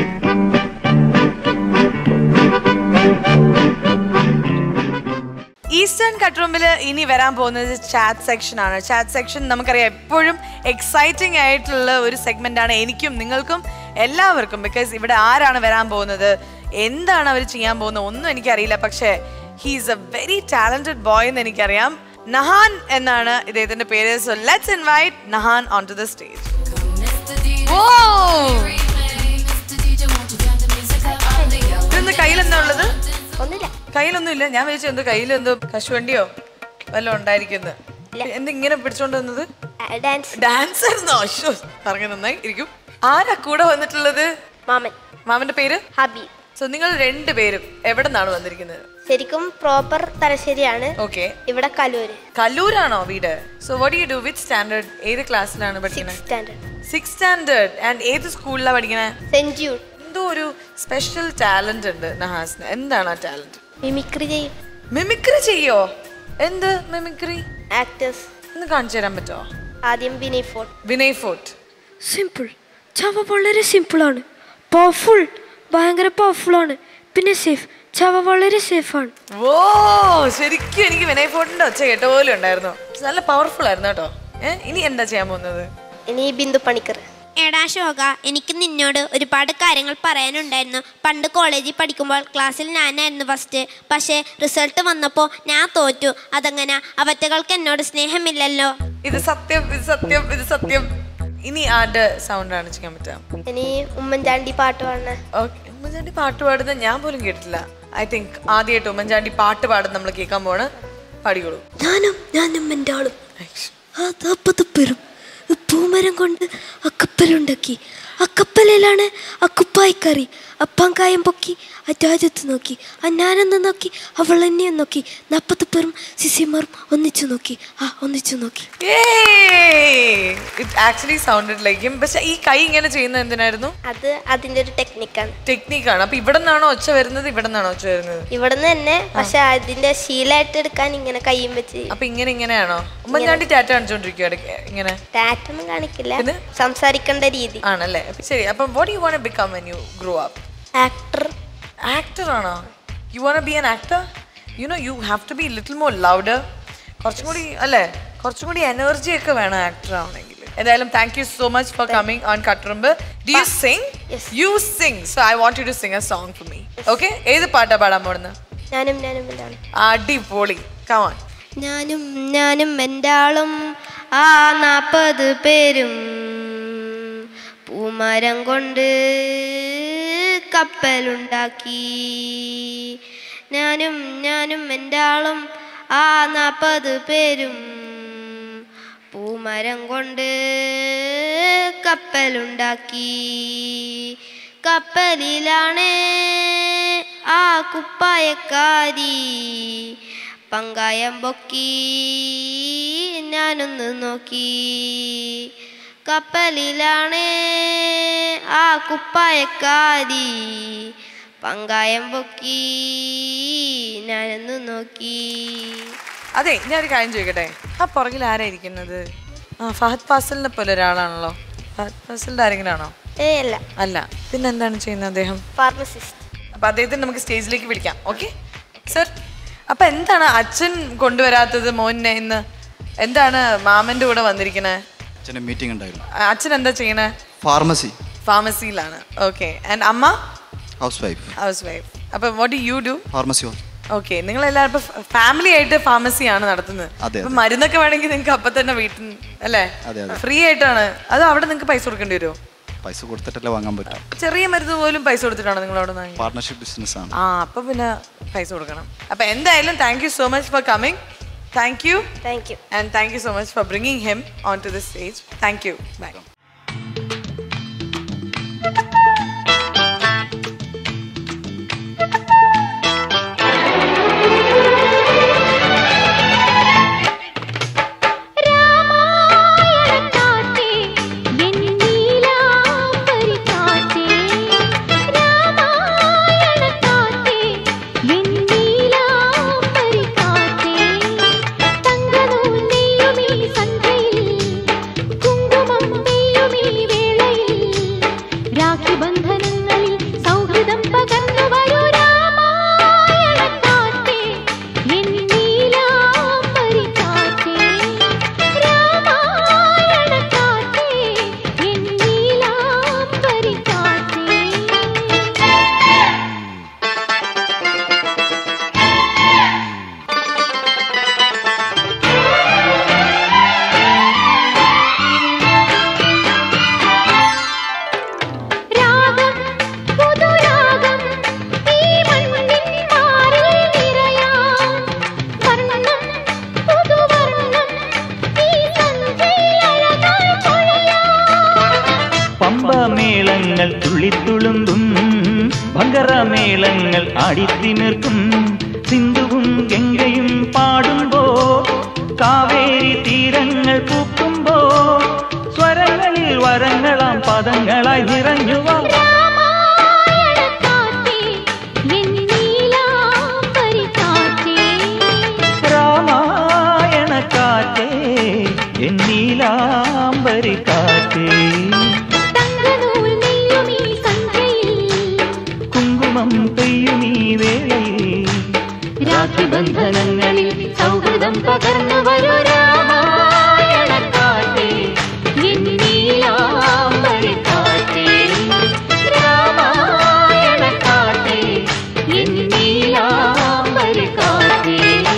ഈസ്റ്റേൺ കട്ട്റൂമിൽ ഇനി വരാൻ പോകുന്നത് ചാറ്റ് സെക്ഷൻ ആണ് ചാറ്റ് സെക്ഷൻ നമുക്കറിയാം എപ്പോഴും എക്സൈറ്റിംഗ് ആയിട്ടുള്ള ഒരു സെഗ്മെന്റ് ആണ് എനിക്കും നിങ്ങൾക്കും എല്ലാവർക്കും ബിക്കോസ് ഇവിടെ ആരാണ് വരാൻ പോകുന്നത് എന്താണ് അവർ ചെയ്യാൻ പോകുന്നത് ഒന്നും എനിക്കറിയില്ല പക്ഷേ he's a very talented boy എന്ന് എനിക്കറിയാം നഹാൻ എന്നാണ് ഇദ്ദേഹത്തിന്റെ പേര് so let's invite Nahan on to the stage ഇതെന്ത് കയ്യിലെന്താ ഉള്ളത് കയ്യിലൊന്നും ഇല്ല ഞാൻ വിചാരിച്ചു എന്തോ കയ്യിൽ എന്തോ കശുവണ്ടിയോ വല്ലതും ഉണ്ടായിരിക്കുന്നു എന്ത് ഇങ്ങനെ പിടിച്ചോണ്ട് വന്നത് ഡാൻസ് ഡാൻസ് ആയിരുന്നോ അശ്വ പറഞ്ഞു നന്നായി ഇരിക്കും ആരാ കൂടെ വന്നിട്ടുള്ളത് മാമൻ മാമന്റെ പേര് ഹബി സോ നിങ്ങൾ രണ്ടുപേരും എവിടെ നിന്നാണ് വന്നിരിക്കുന്നത് ശരിക്കും പ്രോപ്പർ തലശ്ശേരിയാണ് ഓക്കെ ഇവിടെ കലൂര് കല്ലൂരാണോ വീട് so what you do with standard ഏത് ക്ലാസ്സിലാണ് പഠിക്കുന്നത് സ്റ്റാൻഡേർഡ് സിക്സ് സ്റ്റാൻഡേർഡ് ആൻഡ് ഏത് സ്കൂളിലാണ് പഠിക്കുന്നത് സെന്റ് ജൂഡ് എന്തോ ഒരു സ്പെഷ്യൽ ടാലന്റ് ഉണ്ട് നഹാസിന് എന്താണ് ആ ടാലന്റ് മിമിക്രി ചെയ്യും മിമിക്രി ചെയ്യോ എന്ത് മിമിക്രി ആക്ടേഴ്സ് ഒന്ന് കാണിച്ചു തരാൻ പറ്റുമോ ആദ്യം വിനയ് ഫോർട്ട് വിനയ് ഫോർട്ട് സിമ്പിൾ ചവ വളരെ സിമ്പിളാണ് പവർഫുൾ ഭയങ്കര പവർഫുൾ ആണ് പിന്നെ സേഫ് ചവ വളരെ സേഫാണ് ഓ ശരിക്കും എനിക്ക് വിനയ് ഫോർട്ടിന്റെ ഒച്ച കേട്ട പോലെ ഉണ്ടായിരുന്നു നല്ല പവർഫുൾ ആയിരുന്നു കേട്ടോ ഏ ഇനി എന്താ ചെയ്യാൻ പോകുന്നത് ഇനി ബിന്ദു പണിക്കർ എടാ ശോക എനിക്ക് നിന്നോട് ഒരുപാട് കാര്യങ്ങൾ പറയാനുണ്ടായിരുന്നു പണ്ട് കോളേജിൽ പഠിക്കുമ്പോൾ ക്ലാസ്സിൽ ഞാനായിരുന്നു ഫസ്റ്റ് പക്ഷേ റിസൾട്ട് വന്നപ്പോൾ ഞാൻ തോറ്റു അതങ്ങനെ അവറ്റകൾക്ക് എന്നോട് സ്നേഹമില്ലല്ലോ ഇത് സത്യം ഇത് സത്യം ഇത് സത്യം ഇനി ആരുടെ സൗണ്ട് ആണ് ചെയ്യാൻ പറ്റുക ഇനി ഉമ്മൻചാണ്ടി പാട്ട് പാടുന്ന ഓക്കെ ഉമ്മൻചാണ്ടി പാട്ട് പാടുന്നത് ഞാൻ പോലും കേട്ടിട്ടില്ല ഐ തിങ്ക് ആദ്യമായിട്ട് ഉമ്മൻചാണ്ടി പാട്ട് പാടുന്നത് നമ്മൾ കേൾക്കാൻ പോണ് പാടിക്കോളൂ ഞാനും ഞാനും എൻ്റെ ആളും ആ താപ്പത്ത് പെരും പൂമരം കൊണ്ട് ആ കപ്പലുണ്ടാക്കി ആ കപ്പലിലാണ് ആ കുപ്പായിക്കറി ആ പങ്കായം പൊക്കി ആ രാജ്യത്ത് നോക്കി ആ ഞാനെന്ന് നോക്കി അവൾ എന്നെയും നോക്കി നാപ്പത്ത് പേരും സിസിമാരും ഒന്നിച്ചു നോക്കി ആ ഒന്നിച്ചു നോക്കി it actually sounded like him പക്ഷെ ഈ കൈ ഇങ്ങനെ ചെയ്യുന്നത് എന്തിനായിരുന്നു അത് അതിന്റെ ഒരു ടെക്നിക്കാണ് ടെക്നിക്കാണ് അപ്പൊ ഇവിടെ നിന്നാണോ ഒച്ച വരുന്നത് ഇവിടെ നിന്നാണോ ഒച്ച വരുന്നത് ഇവിടുന്ന് തന്നെ പക്ഷെ അതിന്റെ ശീലമായിട്ട് എടുക്കാൻ ഇങ്ങനെ കയ്യും വെച്ച് അപ്പൊ ഇങ്ങനെ ഇങ്ങനെയാണോ ഉമ്മൻചാണ്ടി ടാറ്റ കാണിച്ചോണ്ടിരിക്കും ഇടയ്ക്ക് ഇങ്ങനെ ടാറ്റൊന്നും കാണിക്കില്ല സംസാരിക്കേണ്ട രീതി ആണല്ലേ അപ്പൊ ശരി അപ്പൊ what you want become when you grow up actor actor ആണോ you want be an actor you know you have to be little more louder കുറച്ചും കൂടി അല്ലേ കുറച്ചും കൂടി എനർജി ഒക്കെ വേണം ആക്ടർ ആവണമെങ്കിൽ എന്തായാലും thank you so much for coming on Katturumbu do you sing you sing so I want you to sing a song for me okay ഏത് പാട്ടാ പാടാൻ പോകുന്നത് ഞാനും ഞാനും എന്താണ് അടിപൊളി കമാൻ ഞാനും ഞാനും എൻ്റെ ആളും ആ നാൽപ്പത് പേരും പൂമരം കൊണ്ട് കപ്പലുണ്ടാക്കി ഞാനും ഞാനും എൻ്റെ ആളും ആ നാൽപ്പത് പേരും പൂമരം കൊണ്ട് കപ്പലുണ്ടാക്കി കപ്പലിലാണ് ആ കുപ്പായക്കാരി പങ്കായം പൊക്കി ഞാനൊന്ന് നോക്കി കപ്പലിലാണ് ആ കുപ്പായക്കാരി പങ്കായം പൊക്കി ഞാനൊന്ന് നോക്കി അതെ ഞാൻ ഒരു കാര്യം ചോദിക്കട്ടെ ആ പുറകിൽ ആരാ ഇരിക്കുന്നത് ആ ഫഹദ് ഫാസലിനെ പോലെ ഒരാളാണല്ലോ ഫഹദ് ഫാസലിന്റെ ആരെങ്കിലും ആണോ ഏ അല്ല അല്ല പിന്നെ എന്താണ് ചെയ്യുന്നത് അദ്ദേഹം ഫാർമസിസ്റ്റ് അപ്പൊ അദ്ദേഹത്തിന് നമുക്ക് സ്റ്റേജിലേക്ക് വിളിക്കാം ഓക്കെ സർ അപ്പൊ എന്താണ് അച്ഛൻ കൊണ്ടുവരാത്തത് മോനെ ഇന്ന് എന്താണ് മാമന്റെ കൂടെ വന്നിരിക്കണേ അച്ഛൻ്റെ മീറ്റിംഗ് ഉണ്ടായിരുന്നു അച്ഛൻ എന്താ ചെയ്യണേ ഫാർമസി ഫാർമസിയിലാണ് ഓക്കെ ആൻഡ് അമ്മ ഹൗസ് വൈഫ് ഹൗസ് വൈഫ് അപ്പൊ what you do pharmacy okay നിങ്ങൾ എല്ലാവരും ഫാമിലി ആയിട്ട് ഫാർമസിയാണ് നടത്തുന്നത് അതെ, അപ്പൊ മരുന്നൊക്കെ വേണമെങ്കിൽ നിങ്ങൾക്ക് അപ്പൊ തന്നെ വീട്ടിൽ നിന്ന് അല്ലേ അതെ അതെ ഫ്രീ ആയിട്ടാണ് അത് അവിടെ നിങ്ങൾക്ക് പൈസ കൊടുക്കേണ്ടി വരുമോ പൈസ കൊടുത്തിട്ടല്ലേ വാങ്ങാൻ പറ്റും ചെറിയ മരുന്ന് പോലും പൈസ കൊടുത്തിട്ടാണോ നിങ്ങൾ അവിടെ നിന്ന് പാർട്ണർഷിപ്പ് ബിസിനസ് ആണ് ആ അപ്പൊ പിന്നെ പൈസ കൊടുക്കണം അപ്പൊ എന്തായാലും thank you so much for coming thank you thank you and thank you so much for bringing him on to the stage thank you bye Ramayana താളങ്ങൾ തുള്ളിത്തുളുമ്പും ഭങ്കരമേളങ്ങൾ ആടിത്തിമിർക്കും സിന്ധുവും ഗംഗയും പാടുമ്പോ കാവേരി തീരങ്ങൾ പൂക്കുമ്പോ സ്വരങ്ങളിൽ വരങ്ങളാം പദങ്ങളായി നിറഞ്ഞുവാ രാമായണ കാറ്റേ എന്നീലാംബരി കാറ്റേ കുങ്കുമം പെയ്യുമീ വേളയിൽ രാത്രിബന്ധനങ്ങളിൽ സൗഹൃദം പകർന്നു വരൂ രാമായണ കാറ്റേ എന്നീലാംബരി കാറ്റേ രാമായണ കാറ്റേ എന്നീലാംബരി കാറ്റേ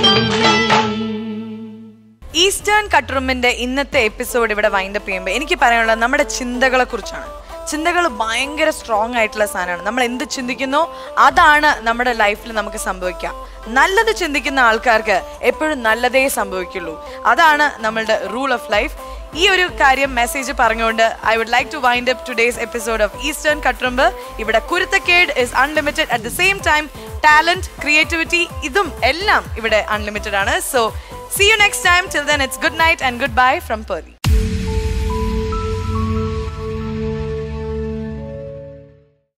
ഈസ്റ്റേൺ കട്ട്റൂമിന്റെ ഇന്നത്തെ എപ്പിസോഡ് ഇവിടെ വൈൻഡപ്പ് ചെയ്യുമ്പോൾ എനിക്ക് പറയാനുള്ളത് നമ്മുടെ ചിന്തകളെ കുറിച്ചാണ് ചിന്തകൾ ഭയങ്കര സ്ട്രോങ് ആയിട്ടുള്ള സാധനമാണ് നമ്മൾ എന്ത് ചിന്തിക്കുന്നോ അതാണ് നമ്മുടെ ലൈഫിൽ നമുക്ക് സംഭവിക്കുക നല്ലത് ചിന്തിക്കുന്ന ആൾക്കാർക്ക് എപ്പോഴും നല്ലതേ സംഭവിക്കുള്ളൂ അതാണ് നമ്മളുടെ റൂൾ ഓഫ് ലൈഫ് ഈ ഒരു കാര്യം മെസ്സേജ് പറഞ്ഞുകൊണ്ട് I would like to wind up today's episode of Eastern Katturumbu ഇവിടെ കുരുത്തക്കേട് is unlimited at the same time talent creativity ഇതും എല്ലാം ഇവിടെ അൺലിമിറ്റഡ് ആണ് so See you next time. Till then, it's good night and goodbye from Pearly.